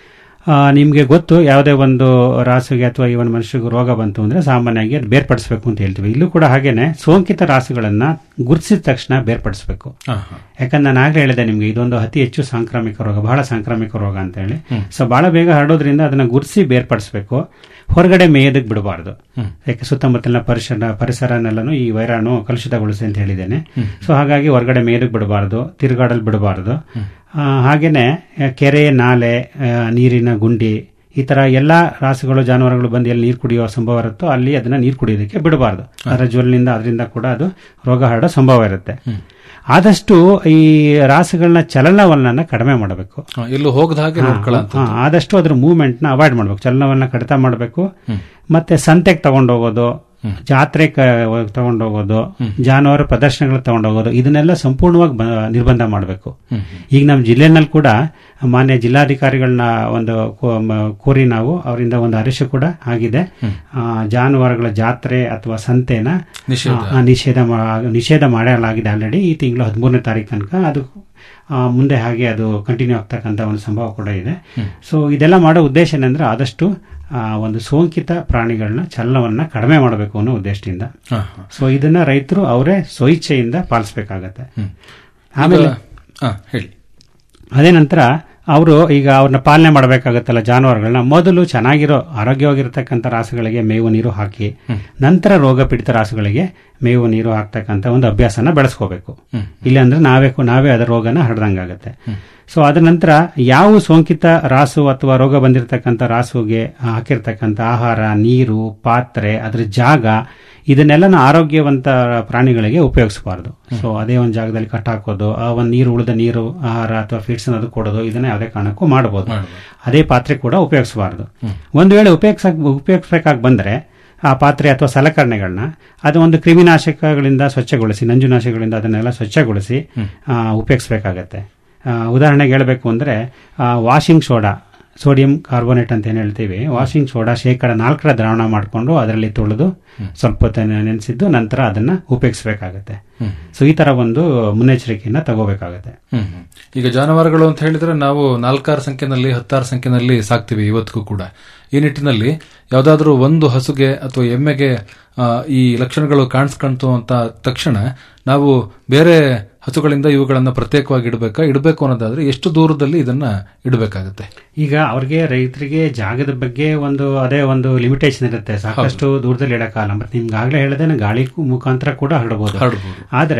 Speaker 3: ನಿಮಗೆ ಗೊತ್ತು ಯಾವುದೇ ಒಂದು ರಾಸುಗೆ ಅಥವಾ ಈ ಒಂದು ಮನುಷ್ಯಗೂ ರೋಗ ಬಂತು ಅಂದ್ರೆ ಸಾಮಾನ್ಯವಾಗಿ ಅದು ಬೇರ್ಪಡಿಸಬೇಕು ಅಂತ ಹೇಳ್ತೀವಿ ಇಲ್ಲೂ ಕೂಡ ಹಾಗೇನೆ ಸೋಂಕಿತ ರಾಸುಗಳನ್ನ ಗುರುತಿಸಿದ ತಕ್ಷಣ ಬೇರ್ಪಡಿಸಬೇಕು
Speaker 2: ಹ, ಹ.
Speaker 3: ಯಾಕಂದ್ರೆ ನಾನು ಆಗ್ಲೇ ಹೇಳಿದೆ ನಿಮ್ಗೆ ಇದೊಂದು ಅತಿ ಹೆಚ್ಚು ಸಾಂಕ್ರಾಮಿಕ ರೋಗ ಬಹಳ ಸಾಂಕ್ರಾಮಿಕ ರೋಗ ಅಂತ ಹೇಳಿ ಸೊ ಬಹಳ ಬೇಗ ಹರಡೋದ್ರಿಂದ ಅದನ್ನ ಗುರುತಿಸಿ ಬೇರ್ಪಡಿಸಬೇಕು ಹೊರಗಡೆ ಮೇಯೋದಕ್ಕೆ ಬಿಡಬಾರ್ದು ಯಾಕೆ ಸುತ್ತಮುತ್ತಲಿನ ಪರಿಸರ ಪರಿಸರನೆಲ್ಲನೂ ಈ ವೈರಾಣು ಕಲುಷಿತಗೊಳಿಸಿ ಅಂತ ಹೇಳಿದ್ದೇನೆ ಸೊ ಹಾಗಾಗಿ ಹೊರಗಡೆ ಮೇಯೋದಕ್ಕೆ ಬಿಡಬಾರ್ದು ತಿರುಗಾಡಲು ಬಿಡಬಾರ್ದು ಆ, ಹಾಗೇನೆ ಆ, ಕೆರೆ ನಾಲೆ ಆ, ನೀರಿನ ಗುಂಡಿ ಈ ತರ ಎಲ್ಲಾ ರಾಸುಗಳು ಜಾನುವಾರುಗಳು ಬಂದು ಎಲ್ಲಿ ನೀರು ಕುಡಿಯೋ ಸಂಭವ ಇರುತ್ತೋ ಅಲ್ಲಿ ಅದನ್ನ ನೀರು ಕುಡಿಯೋದಕ್ಕೆ ಬಿಡಬಾರ್ದು ಅದರ ಜ್ವಲಿನಿಂದ ಅದರಿಂದ ಕೂಡ ಅದು ರೋಗ ಹರಡೋ ಸಂಭವ ಇರುತ್ತೆ ಆದಷ್ಟು ಈ ರಾಸುಗಳನ್ನ ಚಲನವಲನ ಕಡಿಮೆ ಮಾಡಬೇಕು
Speaker 2: ಹ, ಎಲ್ಲೂ ಹೋಗದ ಹಾಗೆ ನೋಡ್ಕೊಳ್ಳ ಅಂತ
Speaker 3: ಹಾ, ಆದಷ್ಟು ಅದ್ರ ಮೂವ್ಮೆಂಟ್ ನ ಅವಾಯ್ಡ್ ಮಾಡಬೇಕು ಚಲನವಲನ ಕಡಿತ ಮಾಡಬೇಕು ಮತ್ತೆ ಸಂತೆಗೆ ತಗೊಂಡೋಗೋದು ಜಾತ್ರೆ ತಗೊಂಡೋಗೋದು ಜಾನುವಾರು ಪ್ರದರ್ಶನಗಳು ತಗೊಂಡೋಗೋದು ಇದನ್ನೆಲ್ಲ ಸಂಪೂರ್ಣವಾಗಿ ಬ- ನಿರ್ಬಂಧ ಮಾಡಬೇಕು ಈಗ ನಮ್ಮ ಜಿಲ್ಲೆನಲ್ಲಿ ಕೂಡ ಮಾನ್ಯ ಜಿಲ್ಲಾಧಿಕಾರಿಗಳನ್ನ ಒಂದು ಕೋ- ಮ- ಕೋರಿ ನಾವು ಅವರಿಂದ ಒಂದು ಅರಿಶು ಕೂಡ ಆಗಿದೆ ಆ, ಜಾನುವಾರುಗಳ ಜಾತ್ರೆ ಅಥವಾ ಸಂತೆನ
Speaker 2: ನಿಷೇಧ.
Speaker 3: ಆ, ನಿಷೇಧ ಮಾ- ನಿಷೇಧ ಮಾಡಲಾಗಿದೆ ಆಲ್ರೆಡಿ ಈ ತಿಂಗಳು ಹದಿಮೂರನೇ ತಾರೀಕು ತನಕ ಅದು ಆ, ಮುಂದೆ ಹಾಗೆ ಅದು ಕಂಟಿನ್ಯೂ ಆಗ್ತಕ್ಕಂಥ ಒಂದು ಸಂಭವ ಕೂಡ ಇದೆ ಸೊ ಇದೆಲ್ಲ ಮಾಡೋ ಉದ್ದೇಶ ಏನಂದ್ರೆ ಆದಷ್ಟು ಆ, ಒಂದು ಸೋಂಕಿತ ಪ್ರಾಣಿಗಳನ್ನ ಚಲನವನ್ನ ಕಡಿಮೆ ಮಾಡಬೇಕು ಅನ್ನೋ ಉದ್ದೇಶದಿಂದ
Speaker 2: ಹ, ಹ.
Speaker 3: ಸೊ ಇದನ್ನ ರೈತರು ಅವರೇ ಸ್ವಇಚ್ಛೆಯಿಂದ ಪಾಲಿಸಬೇಕಾಗತ್ತೆ ಆಮೇಲೆ
Speaker 2: ಹ, ಹೇಳಿ
Speaker 3: ಅದೇ ನಂತರ ಅವರು ಈಗ ಅವ್ರನ್ನ ಪಾಲನೆ ಮಾಡಬೇಕಾಗತ್ತಲ್ಲ ಜಾನುವಾರುಗಳನ್ನ ಮೊದಲು ಚೆನ್ನಾಗಿರೋ ಆರೋಗ್ಯವಾಗಿರ್ತಕ್ಕಂಥ ರಾಸುಗಳಿಗೆ ಮೇವು ನೀರು ಹಾಕಿ ನಂತರ ರೋಗ ಪೀಡಿತ ರಾಸುಗಳಿಗೆ ಮೇವು ನೀರು ಹಾಕ್ತಕ್ಕಂಥ ಒಂದು ಅಭ್ಯಾಸನ ಬೆಳೆಸ್ಕೋಬೇಕು ಇಲ್ಲಾಂದ್ರೆ ನಾವೇ ನಾವೇ ಅದರ ರೋಗನ ಹರದಂಗಾಗತ್ತೆ ಸೊ ಅದ ನಂತರ ಯಾವ ಸೋಂಕಿತ ರಾಸು ಅಥವಾ ರೋಗ ಬಂದಿರತಕ್ಕಂಥ ರಾಸುಗೆ ಹಾಕಿರ್ತಕ್ಕಂಥ ಆಹಾರ ನೀರು ಪಾತ್ರೆ ಅದ್ರ ಜಾಗ ಇದನ್ನೆಲ್ಲ ಆರೋಗ್ಯವಂತ ಪ್ರಾಣಿಗಳಿಗೆ ಉಪಯೋಗಿಸಬಾರ್ದು ಸೊ ಅದೇ ಒಂದು ಜಾಗದಲ್ಲಿ ಕಟ್ ಹಾಕೋದು ಆ ಒಂದು ನೀರು ಉಳಿದ ನೀರು ಆಹಾರ ಅಥವಾ ಫೀಡ್ಸ್ ಅದು ಕೊಡೋದು ಇದನ್ನ ಯಾವುದೇ ಕಾರಣಕ್ಕೂ ಮಾಡಬಹುದು ಅದೇ ಪಾತ್ರೆ ಕೂಡ ಉಪಯೋಗಿಸಬಾರ್ದು ಒಂದು ವೇಳೆ ಉಪಯೋಗಿಸ ಉಪಯೋಗಿಸಬೇಕಾಗಿ ಬಂದ್ರೆ ಆ ಪಾತ್ರೆ ಅಥವಾ ಸಲಕರಣೆಗಳನ್ನ ಅದು ಒಂದು ಕ್ರಿಮಿನಾಶಕಗಳಿಂದ ಸ್ವಚ್ಛಗೊಳಿಸಿ ನಂಜುನಾಶಕಗಳಿಂದ ಅದನ್ನೆಲ್ಲ ಸ್ವಚ್ಛಗೊಳಿಸಿ ಆ, ಉಪಯೋಗಿಸ್ಬೇಕಾಗತ್ತೆ ಆ, ಉದಾಹರಣೆಗೆ ಹೇಳಬೇಕು ಅಂದ್ರೆ ವಾಷಿಂಗ್ ಸೋಡಾ ಸೋಡಿಯಂ ಕಾರ್ಬೋನೇಟ್ ಅಂತ ಏನ್ ಹೇಳ್ತೀವಿ ವಾಷಿಂಗ್ ಸೋಡಾ ಶೇಕಡ ನಾಲ್ಕರ ದ್ರಾವಣ ಮಾಡಿಕೊಂಡು ಅದರಲ್ಲಿ ತೊಳೆದು ಸ್ವಲ್ಪ ಹೊತ್ತು ನೆನೆಸಿದ್ದು ನಂತರ ಅದನ್ನ ಉಪಯೋಗಿಸಬೇಕಾಗತ್ತೆ ಸೊ ಈ ತರ ಒಂದು ಮುನ್ನೆಚ್ಚರಿಕೆಯನ್ನ ತಗೋಬೇಕಾಗತ್ತೆ
Speaker 2: ಹ್ಮ್ ಹ್ಮ್. ಈಗ ಜಾನುವಾರುಗಳು ಅಂತ ಹೇಳಿದ್ರೆ ನಾವು ನಾಲ್ಕಾರು ಸಂಖ್ಯೆನಲ್ಲಿ ಹತ್ತಾರು ಸಂಖ್ಯೆನಲ್ಲಿ ಸಾಕ್ತಿವಿ ಇವತ್ತಿಗೂ ಕೂಡ ಈ ನಿಟ್ಟಿನಲ್ಲಿ ಯಾವ್ದಾದ್ರೂ ಒಂದು ಹಸುಗೆ ಅಥವಾ ಎಮ್ಮೆಗೆ ಆ, ಈ ಲಕ್ಷಣಗಳು ಕಾಣಿಸ್ಕೊಂತು ಅಂತ ತಕ್ಷಣ ನಾವು ಬೇರೆ ಹಸುಗಳಿಂದ ಇವುಗಳನ್ನ ಪ್ರತ್ಯೇಕವಾಗಿ ಇಡಬೇಕಾ ಇಡಬೇಕು ಅನ್ನೋದಾದ್ರೆ ಎಷ್ಟು ದೂರದಲ್ಲಿ ಇದನ್ನ ಇಡಬೇಕಾಗುತ್ತೆ
Speaker 3: ಈಗ ಅವ್ರಿಗೆ ರೈತರಿಗೆ ಜಾಗದ ಬಗ್ಗೆ ಒಂದು ಅದೇ ಒಂದು ಲಿಮಿಟೇಷನ್ ಇರುತ್ತೆ ಸಾಕಷ್ಟು ದೂರದಲ್ಲಿ ಇಡಕ್ಕಾಗಲ್ಲ ಮತ್ತೆ ನಿಮ್ಗೆ ಆಗ್ಲೇ ಹೇಳಿದೆ ಗಾಳಿ ಮುಖಾಂತರ ಕೂಡ ಹರಡಬಹುದು
Speaker 2: ಹರಡ್ಬೋದು.
Speaker 3: ಆದ್ರೆ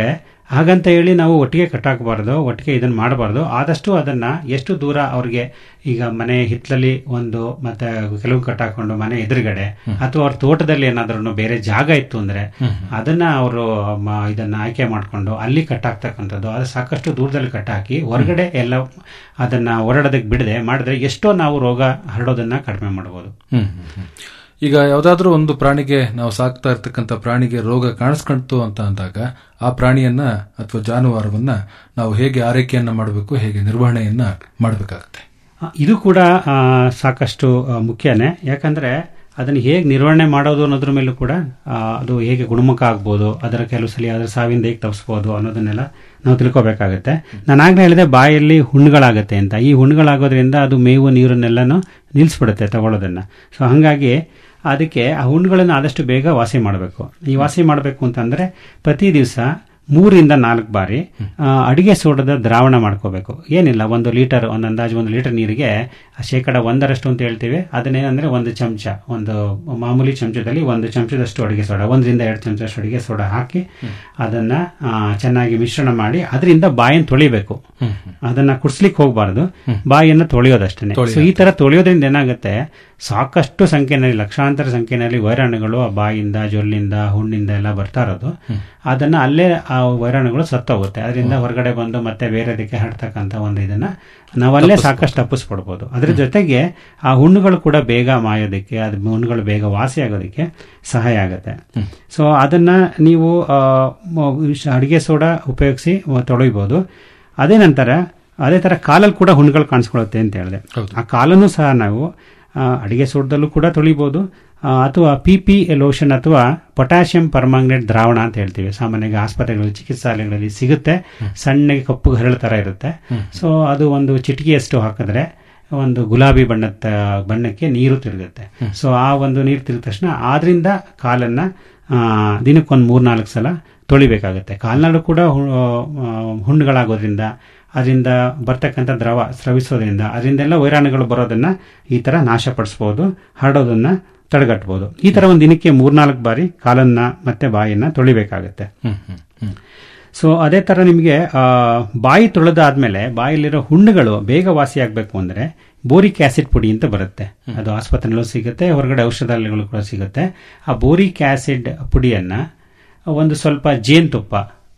Speaker 3: ಹಾಗಂತ ಹೇಳಿ ನಾವು ಒಟ್ಟಿಗೆ ಕಟ್ಟಾಕಬಾರ್ದು ಒಟ್ಟಿಗೆ ಇದನ್ನ ಮಾಡಬಾರ್ದು ಆದಷ್ಟು ಅದನ್ನ ಎಷ್ಟು ದೂರ ಅವ್ರಿಗೆ ಈಗ ಮನೆ ಹಿತ್ತಲಲ್ಲಿ ಒಂದು ಮತ್ತೆ ಕೆಲವು ಕಟ್ಟಾಕೊಂಡು ಮನೆ ಎದುರುಗಡೆ ಅಥವಾ ಅವ್ರ ತೋಟದಲ್ಲಿ ಏನಾದ್ರೂ ಬೇರೆ ಜಾಗ ಇತ್ತು ಅಂದ್ರೆ ಅದನ್ನ ಅವರು ಇದನ್ನ ಆಯ್ಕೆ ಮಾಡ್ಕೊಂಡು ಅಲ್ಲಿ ಕಟ್ಟಾಕ್ತಕ್ಕಂಥದ್ದು ಅದು ಸಾಕಷ್ಟು ದೂರದಲ್ಲಿ ಕಟ್ಟಾಕಿ ಹೊರಗಡೆ ಎಲ್ಲ ಅದನ್ನ ಹೊರಡೋದಕ್ಕೆ ಬಿಡದೆ ಮಾಡಿದ್ರೆ ಎಷ್ಟೋ ನಾವು ರೋಗ ಹರಡೋದನ್ನ ಕಡಿಮೆ ಮಾಡಬಹುದು
Speaker 2: ಹ್ಮ್, ಹ್ಮ್, ಹ್ಮ್. ಈಗ ಯಾವ್ದಾದ್ರೂ ಒಂದು ಪ್ರಾಣಿಗೆ ನಾವು ಸಾಕ್ತಾ ಇರ್ತಕ್ಕಂಥ ಪ್ರಾಣಿಗೆ ರೋಗ ಕಾಣಿಸ್ಕೊಂತು ಅಂತ ಅಂದಾಗ ಆ ಪ್ರಾಣಿಯನ್ನ ಅಥವಾ ಜಾನುವಾರುವನ್ನ ನಾವು ಹೇಗೆ ಆರೈಕೆಯನ್ನ ಮಾಡಬೇಕು ಹೇಗೆ ನಿರ್ವಹಣೆಯನ್ನ ಮಾಡಬೇಕಾಗುತ್ತೆ
Speaker 3: ಆ, ಇದು ಕೂಡ ಆ, ಸಾಕಷ್ಟು ಆ, ಮುಖ್ಯನೇ ಯಾಕಂದ್ರೆ ಅದನ್ನು ಹೇಗೆ ನಿರ್ವಹಣೆ ಮಾಡೋದು ಅನ್ನೋದ್ರ ಮೇಲೂ ಕೂಡ ಆ, ಅದು ಹೇಗೆ ಗುಣಮುಖ ಆಗ್ಬೋದು ಅದರ ಕೆಲವು ಸಲ ಅದರ ಸಾವಿಂದ ಹೇಗೆ ತಪ್ಪಿಸ್ಬೋದು ಅನ್ನೋದನ್ನೆಲ್ಲ ನಾವು ತಿಳ್ಕೊಬೇಕಾಗುತ್ತೆ ನಾನು ಆಗ್ಲೇ ಹೇಳಿದೆ ಬಾಯಲ್ಲಿ ಹುಣ್ಣುಗಳಾಗತ್ತೆ ಅಂತ ಈ ಹುಣ್ಣುಗಳಾಗೋದ್ರಿಂದ ಅದು ಮೇವು ನೀರನ್ನೆಲ್ಲನೂ ನಿಲ್ಲಿಸ್ಬಿಡುತ್ತೆ ತಗೊಳ್ಳೋದನ್ನ ಸೊ ಹಾಗಾಗಿ ಅದಕ್ಕೆ ಆ ಹುಣ್ಣುಗಳನ್ನು ಆದಷ್ಟು ಬೇಗ ವಾಸಿ ಮಾಡಬೇಕು ಈ ವಾಸಿ ಮಾಡಬೇಕು ಅಂತಂದ್ರೆ ಪ್ರತಿ ದಿವಸ ಮೂರಿಂದ ನಾಲ್ಕು ಬಾರಿ ಆ, ಅಡಿಗೆ ಸೋಡದ ದ್ರಾವಣ ಮಾಡ್ಕೋಬೇಕು ಏನಿಲ್ಲ ಒಂದು ಲೀಟರ್ ಒಂದು ಅಂದಾಜು ಒಂದು ಲೀಟರ್ ನೀರಿಗೆ ಶೇಕಡ ಒಂದರಷ್ಟು ಅಂತ ಹೇಳ್ತೀವಿ ಅದನ್ನೇನಂದ್ರೆ ಒಂದು ಚಮಚ ಒಂದು ಮಾಮೂಲಿ ಚಮಚದಲ್ಲಿ ಒಂದು ಚಮಚದಷ್ಟು ಅಡಿಗೆ ಸೋಡಾ ಒಂದರಿಂದ ಎರಡು ಚಮಚದಷ್ಟು ಅಡಿಗೆ ಸೋಡಾ ಹಾಕಿ ಅದನ್ನ ಆ, ಚೆನ್ನಾಗಿ ಮಿಶ್ರಣ ಮಾಡಿ ಅದರಿಂದ ಬಾಯನ್ನು ತೊಳಿಬೇಕು ಅದನ್ನ ಕುಡ್ಸ್ಲಿಕ್ಕೆ ಹೋಗಬಾರ್ದು ಬಾಯಿಯನ್ನು ತೊಳೆಯೋದಷ್ಟೇ ಸೊ ಈ ತರ ತೊಳೆಯೋದ್ರಿಂದ ಏನಾಗುತ್ತೆ ಸಾಕಷ್ಟು ಸಂಖ್ಯೆಯಲ್ಲಿ ಲಕ್ಷಾಂತರ ಸಂಖ್ಯೆಯಲ್ಲಿ ವೈರಾಣುಗಳು ಆ ಬಾಯಿಂದ ಜೊಲ್ಲಿಂದ ಹುಣ್ಣಿಂದ ಎಲ್ಲ ಬರ್ತಾ ಇರೋದು ಅದನ್ನ ಅಲ್ಲೇ ಆ ವೈರಾಣುಗಳು ಸತ್ತೋಗುತ್ತೆ ಅದರಿಂದ ಹೊರಗಡೆ ಬಂದು ಮತ್ತೆ ಬೇರೆದಕ್ಕೆ ಹರಡ್ತಕ್ಕಂಥ ಒಂದು ಇದನ್ನ ನಾವಲ್ಲೇ ಸಾಕಷ್ಟು ತಪ್ಪಿಸ್ಕೊಡ್ಬೋದು ಅದ್ರ ಜೊತೆಗೆ ಆ ಹುಣ್ಣುಗಳು ಕೂಡ ಬೇಗ ಮಾಯೋದಕ್ಕೆ ಅದು ಹುಣ್ಣುಗಳು ಬೇಗ ವಾಸಿ ಆಗೋದಕ್ಕೆ ಸಹಾಯ ಆಗುತ್ತೆ ಸೊ ಅದನ್ನ ನೀವು ಆ, ಮ- ವಿಷ- ಅಡಿಗೆ ಸೋಡಾ ಉಪಯೋಗಿಸಿ ತೊಳಿಬೋದು ಅದೇ ನಂತರ ಅದೇ ತರ ಕಾಲಲ್ಲಿ ಕೂಡ ಹುಣ್ಣುಗಳು ಕಾಣಿಸ್ಕೊಳ್ಳುತ್ತೆ ಅಂತ ಹೇಳಿದೆ ಆ ಕಾಲನ್ನು ಸಹ ನಾವು ಆ, ಅಡಿಗೆ ಸೋಡದಲ್ಲೂ ಕೂಡ ತೊಳಿಬೋದು ಆ, ಅಥವಾ ಪಿ ಪಿ ಲೋಷನ್ ಅಥವಾ ಪೊಟ್ಯಾಷಿಯಂ ಪರ್ಮಾಂಗನೇಟ್ ದ್ರಾವಣ ಅಂತ ಹೇಳ್ತೀವಿ ಸಾಮಾನ್ಯವಾಗಿ ಆಸ್ಪತ್ರೆಗಳಲ್ಲಿ ಚಿಕಿತ್ಸಾಲಯಗಳಲ್ಲಿ ಸಿಗುತ್ತೆ ಸಣ್ಣಗೆ ಕಪ್ಪು ಹರಳು ತರ ಇರುತ್ತೆ ಸೊ ಅದು ಒಂದು ಚಿಟಿಕೆಯಷ್ಟು ಹಾಕಿದ್ರೆ ಒಂದು ಗುಲಾಬಿ ಬಣ್ಣದ ಬಣ್ಣಕ್ಕೆ ನೀರು ತಿರುಗುತ್ತೆ ಸೊ ಆ ಒಂದು ನೀರು ತಿರುಗಿದ ತಕ್ಷಣ ಆದ್ರಿಂದ ಕಾಲನ್ನ ಆ, ದಿನಕ್ಕೊಂದು ಮೂರ್ನಾಲ್ಕು ಸಲ ತೊಳಿಬೇಕಾಗುತ್ತೆ ಕಾಲ್ನಾಡು ಕೂಡ ಹು- ಆ, ಹುಣ್ಣುಗಳಾಗೋದ್ರಿಂದ ಅದರಿಂದ ಬರ್ತಕ್ಕಂಥ ದ್ರವ ಸ್ರವಿಸೋದ್ರಿಂದ ಅದರಿಂದೆಲ್ಲ ವೈರಾಣುಗಳು ಬರೋದನ್ನ ಈ ತರ ನಾಶಪಡಿಸ್ಬೋದು ಹರಡೋದನ್ನ ತಡೆಗಟ್ಟಬಹುದು ಈ ತರ ಒಂದು ದಿನಕ್ಕೆ ಮೂರ್ನಾಲ್ಕು ಬಾರಿ ಕಾಲನ್ನ ಮತ್ತೆ ಬಾಯಿಯನ್ನ ತೊಳಿಬೇಕಾಗತ್ತೆ
Speaker 2: ಹ್ಮ್ ಹ್ಮ್ ಹ್ಮ್
Speaker 3: ಸೊ ಅದೇ ತರ ನಿಮಗೆ ಆ, ಬಾಯಿ ತೊಳೆದಾದ್ಮೇಲೆ ಬಾಯಲ್ಲಿರೋ ಹುಣ್ಣುಗಳು ಬೇಗ ವಾಸಿ ಆಗ್ಬೇಕು ಅಂದ್ರೆ ಬೋರಿಕ್ ಆಸಿಡ್ ಪುಡಿ ಅಂತ ಬರುತ್ತೆ ಅದು ಆಸ್ಪತ್ರೆಗಳಲ್ಲೂ ಸಿಗುತ್ತೆ ಹೊರಗಡೆ ಔಷಧಾಲಯಗಳು ಕೂಡ ಸಿಗುತ್ತೆ ಆ ಬೋರಿಕ್ ಆಸಿಡ್ ಪುಡಿಯನ್ನ ಒಂದು ಸ್ವಲ್ಪ ಜೇನುತುಪ್ಪ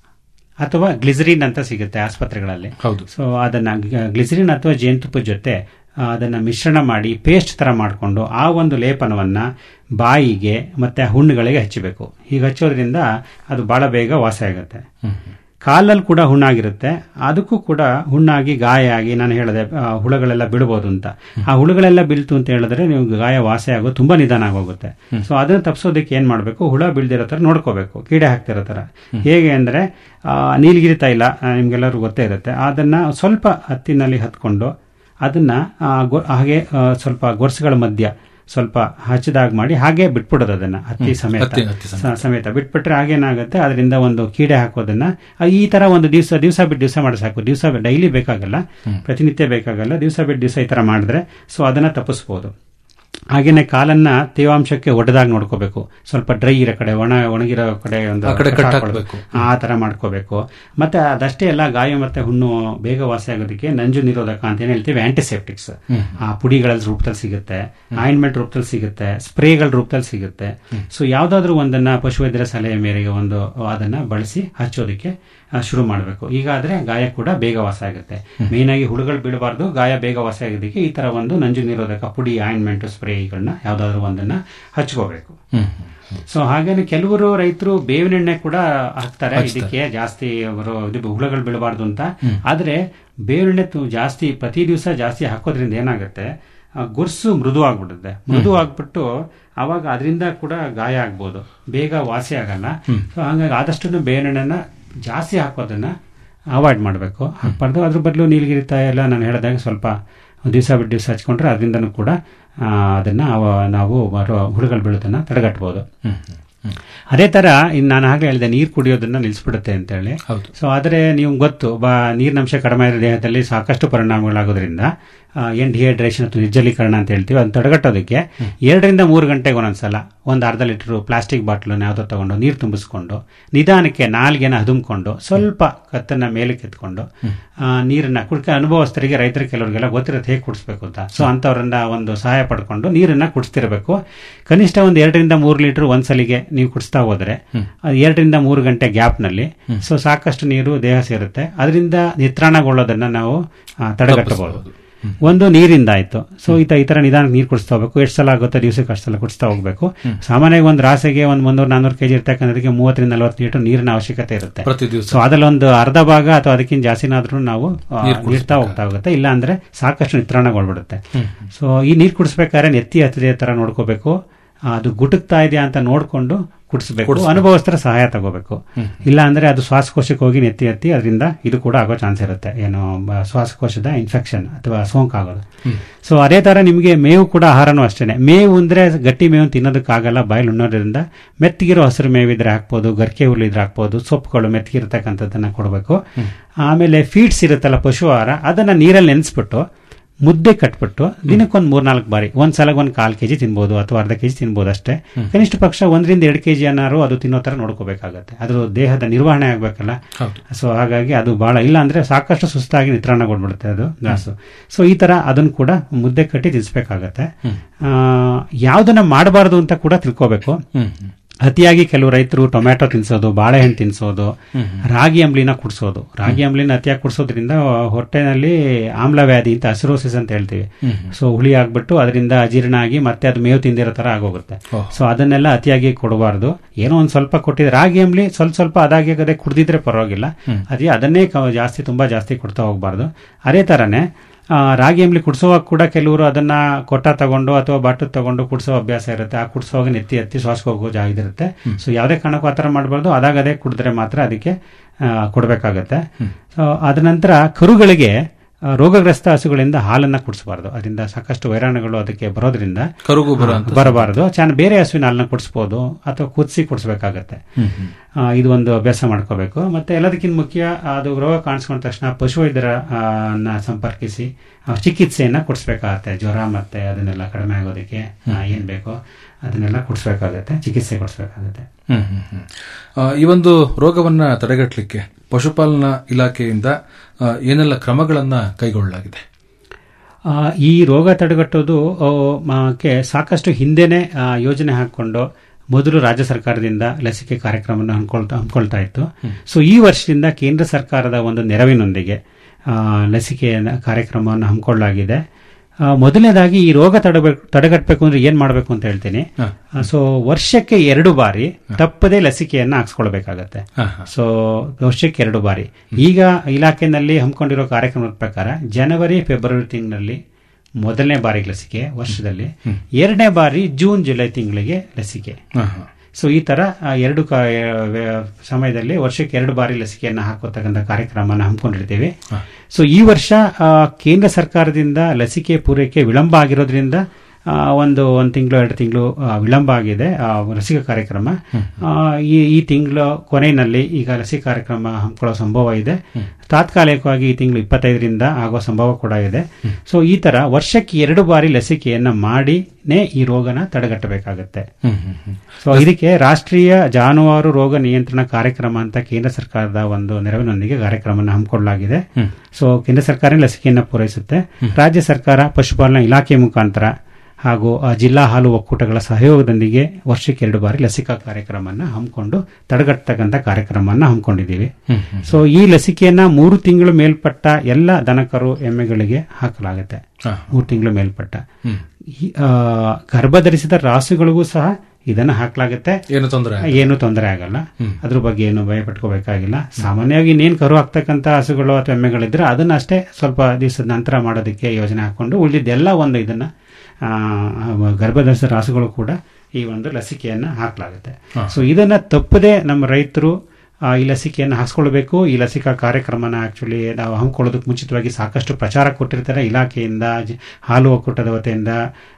Speaker 3: ಅಥವಾ ಗ್ಲಿಸರಿನ್ ಅಂತ ಸಿಗುತ್ತೆ ಆಸ್ಪತ್ರೆಗಳಲ್ಲಿ
Speaker 2: ಹೌದು
Speaker 3: ಸೊ ಅದನ್ನ ಗ- ಗ್ಲಿಸರಿನ್ ಅಥವಾ ಜೇನುತುಪ್ಪದ ಜೊತೆ ಆ, ಅದನ್ನ ಮಿಶ್ರಣ ಮಾಡಿ ಪೇಸ್ಟ್ ತರ ಮಾಡಿಕೊಂಡು ಆ ಒಂದು ಲೇಪನವನ್ನ ಬಾಯಿಗೆ ಮತ್ತೆ ಹುಣ್ಣುಗಳಿಗೆ ಹಚ್ಚಬೇಕು ಹೀಗೆ ಹಚ್ಚೋದ್ರಿಂದ ಅದು ಬಹಳ ಬೇಗ ವಾಸಿ ಆಗುತ್ತೆ ಕಾಲಲ್ಲಿ ಕೂಡ ಹುಣ್ಣಾಗಿರುತ್ತೆ ಅದಕ್ಕೂ ಕೂಡ ಹುಣ್ಣಾಗಿ ಗಾಯ ಆಗಿ ನಾನು ಹೇಳಿದೆ ಆ, ಹುಳುಗಳೆಲ್ಲ ಬಿಡಬಹುದು ಅಂತ ಆ ಹುಳುಗಳೆಲ್ಲ ಬೀಳ್ತು ಅಂತ ಹೇಳಿದ್ರೆ ನೀವು ಗಾಯ ವಾಸಿ ಆಗೋ ತುಂಬಾ ನಿಧಾನ ಆಗೋಗುತ್ತೆ ಸೊ ಅದನ್ನ ತಪ್ಪಿಸೋದಕ್ಕೆ ಏನ್ ಮಾಡಬೇಕು ಹುಳ ಬೀಳ್ದಿರೋ ತರ ನೋಡ್ಕೋಬೇಕು ಕೀಡೆ ಹಾಕ್ತಿರೋ ತರ ಹೇಗೆ ಅಂದ್ರೆ ಆ, ನೀಲಗಿರಿ ತೈಲ ಆ, ನಿಮ್ಗೆಲ್ಲರಿಗೂ ಗೊತ್ತೇ ಇರುತ್ತೆ ಅದನ್ನ ಸ್ವಲ್ಪ ಹತ್ತಿನಲ್ಲಿ ಹತ್ಕೊಂಡು ಅದನ್ನ ಆ, ಗೊ- ಹಾಗೆ ಆ, ಸ್ವಲ್ಪ ಗೊರ್ಸುಗಳ ಮಧ್ಯ ಸ್ವಲ್ಪ ಹಚ್ಚದಾಗ ಮಾಡಿ ಹಾಗೆ ಬಿಟ್ಬಿಡೋದು ಅದನ್ನ ಹತ್ತಿ ಸಮೇತ
Speaker 2: ಹತ್ತಿ- ಹತ್ತಿ ಸಮೇತ.
Speaker 3: ಸ- ಸಮೇತ ಬಿಟ್ಬಿಟ್ರೆ ಆಗೇನಾಗುತ್ತೆ ಅದರಿಂದ ಒಂದು ಕೀಡೆ ಹಾಕೋದನ್ನ ಆ, ಈ ತರ ಒಂದು ದಿವಸ ದಿವಸ ಬಿಟ್ಟು ದಿವಸ ಮಾಡಿ ಸಾಕು ದಿವಸ ಡೈಲಿ ಬೇಕಾಗಲ್ಲ ಪ್ರತಿನಿತ್ಯ ಬೇಕಾಗಲ್ಲ ದಿವಸ ಬಿಟ್ಟು ದಿವಸ ಈ ತರ ಮಾಡಿದ್ರೆ ಸೊ ಅದನ್ನ ತಪ್ಪಿಸ್ಬೋದು ಹಾಗೇನೆ ಕಾಲನ್ನ ತೇವಾಂಶಕ್ಕೆ ಒಡ್ಡದಾಗ ನೋಡ್ಕೋಬೇಕು ಸ್ವಲ್ಪ ಡ್ರೈ ಇರೋ ಕಡೆ ಒಣ ಒಣಗಿರೋ ಕಡೆ ಒಂದು
Speaker 2: ಆ ಕಡೆ
Speaker 3: ಕಟ್
Speaker 2: ಕಟ್
Speaker 3: ಹಾಕ್ಕೊಳ್ಬೇಕು.
Speaker 2: ಹಾಕ್ಬೇಕು.
Speaker 3: ಆ ತರ ಮಾಡ್ಕೋಬೇಕು ಮತ್ತೆ ಅದಷ್ಟೇ ಅಲ್ಲ ಗಾಯ ಮತ್ತೆ ಹುಣ್ಣು ಬೇಗ ವಾಸಿ ಆಗೋದಕ್ಕೆ ನಂಜು ನಿರೋಧಕ ಅಂತ ಏನ್ ಹೇಳ್ತೀವಿ ಆಂಟಿಸೆಪ್ಟಿಕ್ಸ್ ಆ ಪುಡಿಗಳ ರೂಪದಲ್ಲಿ ಸಿಗುತ್ತೆ ಆಯಿಂಟ್ಮೆಂಟ್ ರೂಪದಲ್ಲಿ ಸಿಗುತ್ತೆ ಸ್ಪ್ರೇಗಳ ರೂಪದಲ್ಲಿ ಸಿಗುತ್ತೆ ಸೊ ಯಾವ್ದಾದ್ರು ಒಂದನ್ನ ಪಶುವೈದ್ಯರ ಸಲಹೆ ಮೇರೆಗೆ ಒಂದು ಅದನ್ನ ಬಳಸಿ ಹಚ್ಚೋದಕ್ಕೆ ಆ, ಶುರು ಮಾಡಬೇಕು ಹೀಗಾದ್ರೆ ಗಾಯ ಕೂಡ ಬೇಗ ವಾಸಿ ಆಗುತ್ತೆ ಮೇನ್ ಆಗಿ ಹುಳುಗಳು ಬೀಳಬಾರ್ದು ಗಾಯ ಬೇಗ ವಾಸಿ ಆಗೋದಕ್ಕೆ ಈ ತರ ಒಂದು ನಂಜು ನಿರೋಧಕ ಪುಡಿ ಆಯಿಂಟ್ಮೆಂಟ್ ಸ್ಪ್ರೇಗಳನ್ನ ಯಾವ್ದಾದ್ರು ಒಂದನ್ನ ಹಚ್ಕೋಬೇಕು
Speaker 2: ಹ್ಮ್
Speaker 3: ಸೊ ಹಾಗೇನೆ ಕೆಲವರು ರೈತರು ಬೇವಿನೆಣ್ಣೆ ಕೂಡ ಹಾಕ್ತಾರೆ ಇದಕ್ಕೆ ಜಾಸ್ತಿ ಅವರು ಇದು ಹುಳಗಳು ಬೀಳಬಾರ್ದು ಅಂತ ಆದ್ರೆ ಬೇವಿನೆಣ್ಣೆ ತು- ಜಾಸ್ತಿ ಪ್ರತಿ ದಿವಸ ಜಾಸ್ತಿ ಹಾಕೋದ್ರಿಂದ ಏನಾಗುತ್ತೆ ಆ ಗುರ್ಸು ಮೃದು ಆಗ್ಬಿಡುತ್ತೆ ಮೃದು ಆಗ್ಬಿಟ್ಟು ಅವಾಗ ಅದರಿಂದ ಕೂಡ ಗಾಯ ಆಗ್ಬೋದು ಬೇಗ ವಾಸಿ ಆಗಲ್ಲ ಸೊ ಹಂಗಾಗಿ ಆದಷ್ಟು ಬೇವಿನೆಣ್ಣೆನ ಜಾಸ್ತಿ ಹಾಕೋದನ್ನ ಅವಾಯ್ಡ್ ಮಾಡಬೇಕು ಹಾಕ್ಬಾರ್ದು ಅದ್ರ ಬದಲು ನೀಲಗಿರಿ ತಾಯಿ ಎಲ್ಲ ನಾನು ಹೇಳಿದಾಗ ಸ್ವಲ್ಪ ದಿವಸ ಬಿಟ್ಟು ದಿವಸ ಹಚ್ಕೊಂಡ್ರೆ ಅದರಿಂದನೂ ಕೂಡ ಆ, ಅದನ್ನ ಅವ- ನಾವು ಬರೋ ಹುಳುಗಳು ಬೀಳೋದನ್ನ ತಡೆಗಟ್ಟಬಹುದು ಅದೇ ತರ ಇನ್ನು ನಾನು ಆಗಲೇ ಹೇಳಿದೆ ನೀರು ಕುಡಿಯೋದನ್ನ ನಿಲ್ಲಿಸ್ಬಿಡುತ್ತೆ ಅಂತ ಹೇಳಿ
Speaker 2: ಹೌದು
Speaker 3: ಸೊ ಆದರೆ ನೀವು ಗೊತ್ತು ಬಾ ನೀರಿನಂಶ ಕಡಿಮೆ ಇರೋ ದೇಹದಲ್ಲಿ ಸಾಕಷ್ಟು ಪರಿಣಾಮಗಳಾಗೋದ್ರಿಂದ ಏನ್ ಡಿಹೈಡ್ರೇಷನ್ ಅಥವಾ ನಿರ್ಜಲೀಕರಣ ಅಂತ ಹೇಳ್ತೀವಿ ಅದನ್ನ ತಡೆಗಟ್ಟೋದಕ್ಕೆ ಎರಡರಿಂದ ಮೂರು ಗಂಟೆಗೆ ಒಂದೊಂದ್ಸಲ ಒಂದು ಅರ್ಧ ಲೀಟರ್ ಪ್ಲಾಸ್ಟಿಕ್ ಬಾಟ್ಲು ಯಾವುದೋ ತಗೊಂಡು ನೀರು ತುಂಬಿಸ್ಕೊಂಡು ನಿಧಾನಕ್ಕೆ ನಾಲ್ಗೆನ ಹದುಮ್ಕೊಂಡು ಸ್ವಲ್ಪ ಕತ್ತನ್ನ ಮೇಲಕ್ಕೆ ಎತ್ಕೊಂಡು ಆ, ನೀರನ್ನ ಕುಡ್ಕ ಅನುಭವಸ್ಥರಿಗೆ ರೈತರಿಗೆ ಕೆಲವರಿಗೆಲ್ಲ ಗೊತ್ತಿರುತ್ತೆ ಹೇಗೆ ಕುಡಿಸ್ಬೇಕು ಅಂತ ಸೊ ಅಂತವರನ್ನ ಒಂದು ಸಹಾಯ ಪಡ್ಕೊಂಡು ನೀರನ್ನ ಕುಡಿಸ್ತಿರ್ಬೇಕು ಕನಿಷ್ಠ ಒಂದು ಎರಡರಿಂದ ಮೂರು ಲೀಟರ್ ಒಂದ್ಸಲಿಗೆ ನೀವು ಕುಡಿಸ್ತಾ ಹೋದ್ರೆ ಅದು ಎರಡರಿಂದ ಮೂರು ಗಂಟೆ ಗ್ಯಾಪ್ ನಲ್ಲಿ ಸೊ ಸಾಕಷ್ಟು ನೀರು ದೇಹ ಸೇರುತ್ತೆ ಅದರಿಂದ ನಿತ್ರಾಣಗೊಳ್ಳೋದನ್ನ ನಾವು ಆ, ತಡೆಗಟ್ಟಬಹುದು ಒಂದು ನೀರಿಂದ ಆಯ್ತು ಸೊ ಈ ತ- ಈ ತರ ನಿಧಾನಕ್ಕೆ ನೀರು ಕುಡಿಸ್ತಾ ಹೋಗ್ಬೇಕು ಎಷ್ಟು ಸಲ ಆಗುತ್ತೋ ದಿವಸಕ್ಕೆ ಅಷ್ಟು ಸಲ ಕುಡಿಸ್ತಾ ಹೋಗ್ಬೇಕು ಸಾಮಾನ್ಯವಾಗಿ ಒಂದು ರಾಸೆಗೆ ಒಂದು ಮುನ್ನೂರು ನಾನ್ನೂರು ಕೆಜಿ ಇರ್ತಕ್ಕಂಥದಕ್ಕೆ ಮೂವತ್ತರಿಂದ ನಲವತ್ತು ಲೀಟರ್ ನೀರಿನ ಅವಶ್ಯಕತೆ ಇರುತ್ತೆ
Speaker 2: ಪ್ರತಿ ದಿವಸ
Speaker 3: ಸೊ ಅದ್ರಲ್ಲಿ ಒಂದು ಅರ್ಧ ಭಾಗ ಅಥವಾ ಅದಕ್ಕಿಂತ ಜಾಸ್ತಿನಾದ್ರೂ ನಾವು ಆ, ನೀಡ್ತಾ ಹೋಗ್ತಾ ಹೋಗುತ್ತೆ ಇಲ್ಲ ಅಂದ್ರೆ ಸಾಕಷ್ಟು ನಿತ್ರಾಣಗೊಳ್ಬಿಡುತ್ತೆ ಸೊ ಈ ನೀರು ಕುಡಿಸ್ಬೇಕಾದ್ರೆ ನೆತ್ತಿ ಹತ್ತದೇ ತರ ನೋಡ್ಕೋಬೇಕು ಆ, ಅದು ಗುಟುಕ್ತಾ ಇದೆಯಾ ಅಂತ ನೋಡ್ಕೊಂಡು ಕುಡಿಸ್ಬೇಕು ಅನುಭವಸ್ಥರ ಸಹಾಯ ತಗೋಬೇಕು ಇಲ್ಲ ಅಂದ್ರೆ ಅದು ಶ್ವಾಸಕೋಶಕ್ಕೆ ಹೋಗಿ ನೆತ್ತಿ ಹತ್ತಿ ಅದರಿಂದ ಇದು ಕೂಡ ಆಗೋ ಚಾನ್ಸ್ ಇರುತ್ತೆ ಏನು ಬ- ಶ್ವಾಸಕೋಶದ ಇನ್ಫೆಕ್ಷನ್ ಅಥವಾ ಸೋಂಕು ಆಗೋದು ಸೊ ಅದೇ ತರ ನಿಮಗೆ ಮೇವು ಕೂಡ ಆಹಾರನೂ ಅಷ್ಟೇನೆ ಮೇವು ಅಂದ್ರೆ ಗಟ್ಟಿ ಮೇವು ತಿನ್ನೋದಕ್ಕಾಗಲ್ಲ ಬಾಯಲ್ಲಿ ಉಣ್ಣೋದ್ರಿಂದ ಮೆತ್ತಗಿರೋ ಹಸಿರು ಮೇವಿದ್ರೆ ಹಾಕ್ಬೋದು ಗರ್ಕೆ ಹುಲ್ಲು ಇದ್ರೆ ಹಾಕ್ಬೋದು ಸೊಪ್ಪುಗಳು ಮೆತ್ತಗಿರ್ತಕ್ಕಂಥದ್ದನ್ನ ಕೊಡಬೇಕು ಆಮೇಲೆ ಫೀಡ್ಸ್ ಇರುತ್ತಲ್ಲ ಪಶು ಆಹಾರ ಅದನ್ನ ನೀರಲ್ಲಿ ನೆನೆಸ್ಬಿಟ್ಟು ಮುದ್ದೆ ಕಟ್ಬಿಟ್ಟು ದಿನಕ್ಕೊಂದು ಮೂರ್ನಾಲ್ಕು ಬಾರಿ ಒಂದ್ ಸಲ ಒಂದ್ ಕಾಲ್ ಕೆಜಿ ತಿನ್ಬೋದು ಅಥವಾ ಅರ್ಧ ಕೆಜಿ ತಿನ್ಬೋದು ಅಷ್ಟೇ ಕನಿಷ್ಠ ಪಕ್ಷ ಒಂದರಿಂದ ಎರಡು ಕೆಜಿ ಅನ್ನಾರು ಅದು ತಿನ್ನೋ ತರ ನೋಡ್ಕೋಬೇಕಾಗತ್ತೆ ಅದ್ರ ದೇಹದ ನಿರ್ವಹಣೆ ಆಗ್ಬೇಕಲ್ಲ
Speaker 2: ಹೌದು
Speaker 3: ಸೊ ಹಾಗಾಗಿ ಅದು ಬಹಳ ಇಲ್ಲ ಅಂದ್ರೆ ಸಾಕಷ್ಟು ಸುಸ್ತಾಗಿ ನಿತ್ರಾಣಗೊಂಡ್ಬಿಡುತ್ತೆ ಅದು ಗಾಸು ಸೊ ಈ ತರ ಅದನ್ನು ಕೂಡ ಮುದ್ದೆ ಕಟ್ಟಿ ತಿನ್ಸ್ಬೇಕಾಗತ್ತೆ ಆ, ಯಾವ್ದನ್ನ ಮಾಡಬಾರದು ಅಂತ ಕೂಡ ತಿಳ್ಕೋಬೇಕು
Speaker 2: ಹ್ಮ್ ಹ್ಮ್
Speaker 3: ಅತಿಯಾಗಿ ಕೆಲವು ರೈತರು ಟೊಮ್ಯಾಟೊ ತಿನ್ಸೋದು ಬಾಳೆಹಣ್ಣು ತಿನ್ಸೋದು ರಾಗಿ ಅಂಬ್ಲಿನ ಕುಡಿಸೋದು ರಾಗಿ ಅಂಬ್ಲಿನ ಅತಿಯಾಗಿ ಕುಡಿಸೋದ್ರಿಂದ ಹೊಟ್ಟೆನಲ್ಲಿ ಆಮ್ಲವ್ಯಾಧಿ ಅಂತ ಅಸಿರೋಸಿಸ್ ಅಂತ ಹೇಳ್ತೀವಿ ಸೊ ಹುಳಿ ಆಗ್ಬಿಟ್ಟು ಅದರಿಂದ ಅಜೀರ್ಣ ಆಗಿ ಮತ್ತೆ ಅದು ಮೇವು ತಿಂದಿರೋ ತರ ಆಗೋಗುತ್ತೆ
Speaker 2: ಓಹ್.
Speaker 3: ಸೊ ಅದನ್ನೆಲ್ಲ ಅತಿಯಾಗಿ ಕೊಡಬಾರ್ದು ಏನೋ ಒಂದ್ ಸ್ವಲ್ಪ ಕೊಟ್ಟಿದ್ರೆ ರಾಗಿ ಅಂಬ್ಲಿ ಸ್ವಲ್ಪ ಸ್ವಲ್ಪ ಅದಾಗಿ ಅದೇ ಕುಡ್ದಿದ್ರೆ ಪರವಾಗಿಲ್ಲ ಅದೇ ಅದನ್ನೇ ಕ- ಜಾಸ್ತಿ ತುಂಬಾ ಜಾಸ್ತಿ ಕೊಡ್ತಾ ಹೋಗ್ಬಾರ್ದು ಅದೇ ತರನೇ ಆ, ರಾಗಿ ಅಂಬ್ಲಿ ಕುಡಿಸುವಾಗ ಕೂಡ ಕೆಲವರು ಅದನ್ನ ಕೊಟ್ಟ ತಗೊಂಡು ಅಥವಾ ಬಾಟು ತಗೊಂಡು ಕುಡಿಸೋ ಅಭ್ಯಾಸ ಇರುತ್ತೆ ಆ ಕುಡಿಸುವಾಗ ನೆತ್ತಿ ಎತ್ತಿ ಶ್ವಾಸಕ್ಕೆ ಹೋಗೋ ಜಾಗ ಇರುತ್ತೆ ಸೊ ಯಾವುದೇ ಕಾರಣಕ್ಕೂ ಆ ಥರ ಮಾಡಬಾರ್ದು ಅದಾಗ ಅದೇ ಕುಡಿದ್ರೆ ಮಾತ್ರ ಅದಕ್ಕೆ ಆ, ಕೊಡ್ಬೇಕಾಗತ್ತೆ ಸೊ ಅದ ನಂತರ ಕರುಗಳಿಗೆ ಆ, ರೋಗಗ್ರಸ್ತ ಹಸುಗಳಿಂದ ಹಾಲನ್ನ ಕುಡಿಸಬಾರ್ದು ಅದರಿಂದ ಸಾಕಷ್ಟು ವೈರಾಣುಗಳು ಅದಕ್ಕೆ ಬರೋದ್ರಿಂದ
Speaker 2: ಕರುಗೊಬ್ಬರ ಅಂತ
Speaker 3: ಬರಬಾರದು ಚೆನ್ನ ಬೇರೆ ಹಸುವಿನ ಹಾಲನ್ನ ಕುಡಿಸ್ಬೋದು ಅಥವಾ ಕುದಿಸಿ ಕುಡಿಸ್ಬೇಕಾಗತ್ತೆ
Speaker 2: ಹ್ಮ್ ಹ್ಮ್
Speaker 3: ಆ, ಇದು ಒಂದು ಅಭ್ಯಾಸ ಮಾಡ್ಕೋಬೇಕು ಮತ್ತೆ ಎಲ್ಲದಕ್ಕಿಂತ ಮುಖ್ಯ ಅದು ರೋಗ ಕಾಣಿಸ್ಕೊಂಡ ತಕ್ಷಣ ಪಶುವೈದ್ಯರ ಆ, ನ ಸಂಪರ್ಕಿಸಿ ಆ, ಚಿಕಿತ್ಸೆಯನ್ನ ಕೊಡಿಸ್ಬೇಕಾಗತ್ತೆ ಜ್ವರ ಮತ್ತೆ ಅದನ್ನೆಲ್ಲ ಕಡಿಮೆ ಆಗೋದಕ್ಕೆ ಆ, ಏನ್ ಬೇಕೋ ಅದನ್ನೆಲ್ಲ ಕೊಡಿಸ್ಬೇಕಾಗತ್ತೆ ಚಿಕಿತ್ಸೆ ಕೊಡಿಸ್ಬೇಕಾಗತ್ತೆ
Speaker 2: ಹ್ಮ್ ಹ್ಮ್ ಹ್ಮ್. ಆ, ಈ ಒಂದು ರೋಗವನ್ನ ತಡೆಗಟ್ಟಲಿಕ್ಕೆ ಪಶುಪಾಲನಾ ಇಲಾಖೆಯಿಂದ ಆ, ಏನೆಲ್ಲ ಕ್ರಮಗಳನ್ನ ಕೈಗೊಳ್ಳಲಾಗಿದೆ
Speaker 3: ಆ, ಈ ರೋಗ ತಡೆಗಟ್ಟೋದು ಆ, ಮ- ಕ್ಕೆ ಸಾಕಷ್ಟು ಹಿಂದೆನೆ ಆ, ಯೋಜನೆ ಹಾಕೊಂಡು ಮೊದಲು ರಾಜ್ಯ ಸರ್ಕಾರದಿಂದ ಲಸಿಕೆ ಕಾರ್ಯಕ್ರಮವನ್ನು ಹಮ್ಕೊಳ್ತಾ ಹಮ್ಮಿಕೊಳ್ತಾ ಇತ್ತು ಸೊ ಈ ವರ್ಷದಿಂದ ಕೇಂದ್ರ ಸರ್ಕಾರದ ಒಂದು ನೆರವಿನೊಂದಿಗೆ ಆ, ಲಸಿಕೆಯ ಕಾರ್ಯಕ್ರಮವನ್ನು ಹಮ್ಮಿಕೊಳ್ಳಲಾಗಿದೆ ಆ, ಮೊದಲನೇದಾಗಿ ಈ ರೋಗ ತಡಬೇಕು ತಡೆಗಟ್ಟಬೇಕು ಅಂದ್ರೆ ಏನ್ ಮಾಡಬೇಕು ಅಂತ ಹೇಳ್ತೀನಿ
Speaker 2: ಹ.
Speaker 3: ಸೊ ವರ್ಷಕ್ಕೆ ಎರಡು ಬಾರಿ ತಪ್ಪದೇ ಲಸಿಕೆಯನ್ನ ಹಾಕ್ಸ್ಕೊಳ್ಬೇಕಾಗತ್ತೆ
Speaker 2: ಹ, ಹ.
Speaker 3: ಸೊ ವರ್ಷಕ್ಕೆ ಎರಡು ಬಾರಿ ಈಗ ಇಲಾಖೆನಲ್ಲಿ ಹಮ್ಮಿಕೊಂಡಿರೋ ಕಾರ್ಯಕ್ರಮದ ಪ್ರಕಾರ ಜನವರಿ ಫೆಬ್ರವರಿ ತಿಂಗಳಲ್ಲಿ ಮೊದಲನೇ ಬಾರಿ ಲಸಿಕೆ ವರ್ಷದಲ್ಲಿ ಎರಡನೇ ಬಾರಿ ಜೂನ್ ಜುಲೈ ತಿಂಗಳಿಗೆ ಲಸಿಕೆ
Speaker 2: ಹ, ಹ.
Speaker 3: ಸೊ ಈ ತರ ಆ, ಎರಡು ಕ- ವ್ಯ- ಸಮಯದಲ್ಲಿ ವರ್ಷಕ್ಕೆ ಎರಡು ಬಾರಿ ಲಸಿಕೆಯನ್ನು ಹಾಕೋತಕ್ಕಂಥ ಕಾರ್ಯಕ್ರಮನ ಹಮ್ಮಿಕೊಂಡಿರ್ತೀವಿ ಸೊ ಈ ವರ್ಷ ಆ, ಕೇಂದ್ರ ಸರ್ಕಾರದಿಂದ ಲಸಿಕೆ ಪೂರೈಕೆ ವಿಳಂಬ ಆಗಿರೋದ್ರಿಂದ ಆ, ಒಂದು ಒಂದು ತಿಂಗಳು ಎರಡು ತಿಂಗಳು ವಿಳಂಬ ಆಗಿದೆ ಆ, ಲಸಿಕೆ ಕಾರ್ಯಕ್ರಮ ಆ, ಈ ಈ ತಿಂಗಳು ಕೊನೆಯಲ್ಲಿ ಈಗ ಲಸಿಕೆ ಕಾರ್ಯಕ್ರಮ ಹಮ್ಮಿಕೊಳ್ಳೋ ಸಂಭವ ಇದೆ ತಾತ್ಕಾಲಿಕವಾಗಿ ಈ ತಿಂಗಳು ಇಪ್ಪತ್ತೈದರಿಂದ ಆಗೋ ಸಂಭವ ಕೂಡ ಇದೆ ಸೊ ಈ ತರ ವರ್ಷಕ್ಕೆ ಎರಡು ಬಾರಿ ಲಸಿಕೆಯನ್ನ ಮಾಡಿನೇ ಈ ರೋಗನ ತಡೆಗಟ್ಟಬೇಕಾಗತ್ತೆ
Speaker 2: ಹ್ಮ್ ಹ್ಮ್ ಹ್ಮ್.
Speaker 3: ಸೊ ಇದಕ್ಕೆ ರಾಷ್ಟ್ರೀಯ ಜಾನುವಾರು ರೋಗ ನಿಯಂತ್ರಣ ಕಾರ್ಯಕ್ರಮ ಅಂತ ಕೇಂದ್ರ ಸರ್ಕಾರದ ಒಂದು ನೆರವಿನೊಂದಿಗೆ ಕಾರ್ಯಕ್ರಮವನ್ನು ಹಮ್ಮಿಕೊಳ್ಳಲಾಗಿದೆ ಸೊ ಕೇಂದ್ರ ಸರ್ಕಾರ ಲಸಿಕೆಯನ್ನು ಪೂರೈಸುತ್ತೆ ರಾಜ್ಯ ಸರ್ಕಾರ ಪಶುಪಾಲನಾ ಇಲಾಖೆ ಮುಖಾಂತರ ಹಾಗೂ ಆ, ಜಿಲ್ಲಾ ಹಾಲು ಒಕ್ಕೂಟಗಳ ಸಹಯೋಗದೊಂದಿಗೆ ವರ್ಷಕ್ಕೆ ಎರಡು ಬಾರಿ ಲಸಿಕಾ ಕಾರ್ಯಕ್ರಮನ ಹಮ್ಮಿಕೊಂಡು ತಡೆಗಟ್ಟತಕ್ಕಂಥ ಕಾರ್ಯಕ್ರಮನ ಹಮ್ಮಿಕೊಂಡಿದ್ದೀವಿ
Speaker 2: ಹ್ಮ್ ಹ್ಮ್.
Speaker 3: ಸೊ ಈ ಲಸಿಕೆಯನ್ನ ಮೂರು ತಿಂಗಳು ಮೇಲ್ಪಟ್ಟ ಎಲ್ಲ ದನಕರು ಎಮ್ಮೆಗಳಿಗೆ ಹಾಕಲಾಗುತ್ತೆ
Speaker 2: ಹ.
Speaker 3: ಮೂರು ತಿಂಗಳು ಮೇಲ್ಪಟ್ಟ
Speaker 2: ಹ್ಮ್.
Speaker 3: ಈ, ಆ, ಗರ್ಭಧರಿಸಿದ ರಾಸುಗಳಿಗೂ ಸಹ ಇದನ್ನ ಹಾಕಲಾಗುತ್ತೆ
Speaker 2: ಏನು ತೊಂದರೆ
Speaker 3: ಏನು ತೊಂದರೆ ಆಗಲ್ಲ ಅದ್ರ ಬಗ್ಗೆ ಏನು ಭಯ ಪಟ್ಕೋಬೇಕಾಗಿಲ್ಲ ಸಾಮಾನ್ಯವಾಗಿ ಇನ್ನೇನು ಕರು ಹಾಕ್ತಕ್ಕಂಥ ಹಸುಗಳು ಅಥವಾ ಎಮ್ಮೆಗಳಿದ್ರೆ ಅದನ್ನ ಅಷ್ಟೇ ಸ್ವಲ್ಪ ದಿವಸದ ನಂತರ ಮಾಡೋದಕ್ಕೆ ಯೋಜನೆ ಹಾಕೊಂಡು ಉಳಿದಿದ್ದೆಲ್ಲ ಒಂದು ಇದನ್ನ ಆ, ಗರ್ಭಧರಿಸಿದ ರಾಸುಗಳು ಕೂಡ ಈ ಒಂದು ಲಸಿಕೆಯನ್ನ ಹಾಕಲಾಗುತ್ತೆ ಸೊ ಇದನ್ನ ತಪ್ಪದೆ ನಮ್ಮ ರೈತರು ಆ, ಈ ಲಸಿಕೆಯನ್ನು ಹಾಕ್ಸ್ಕೊಳ್ಬೇಕು ಈ ಲಸಿಕಾ ಕಾರ್ಯಕ್ರಮನ ಆಕ್ಚುಲಿ ನಾವು ಹಮ್ಮಿಕೊಳ್ಳೋದಕ್ಕೆ ಮುಂಚಿತವಾಗಿ ಸಾಕಷ್ಟು ಪ್ರಚಾರ ಕೊಟ್ಟಿರ್ತಾರೆ ಇಲಾಖೆಯಿಂದ ಜ- ಹಾಲು ಒಕ್ಕೂಟದ ವತಿಯಿಂದ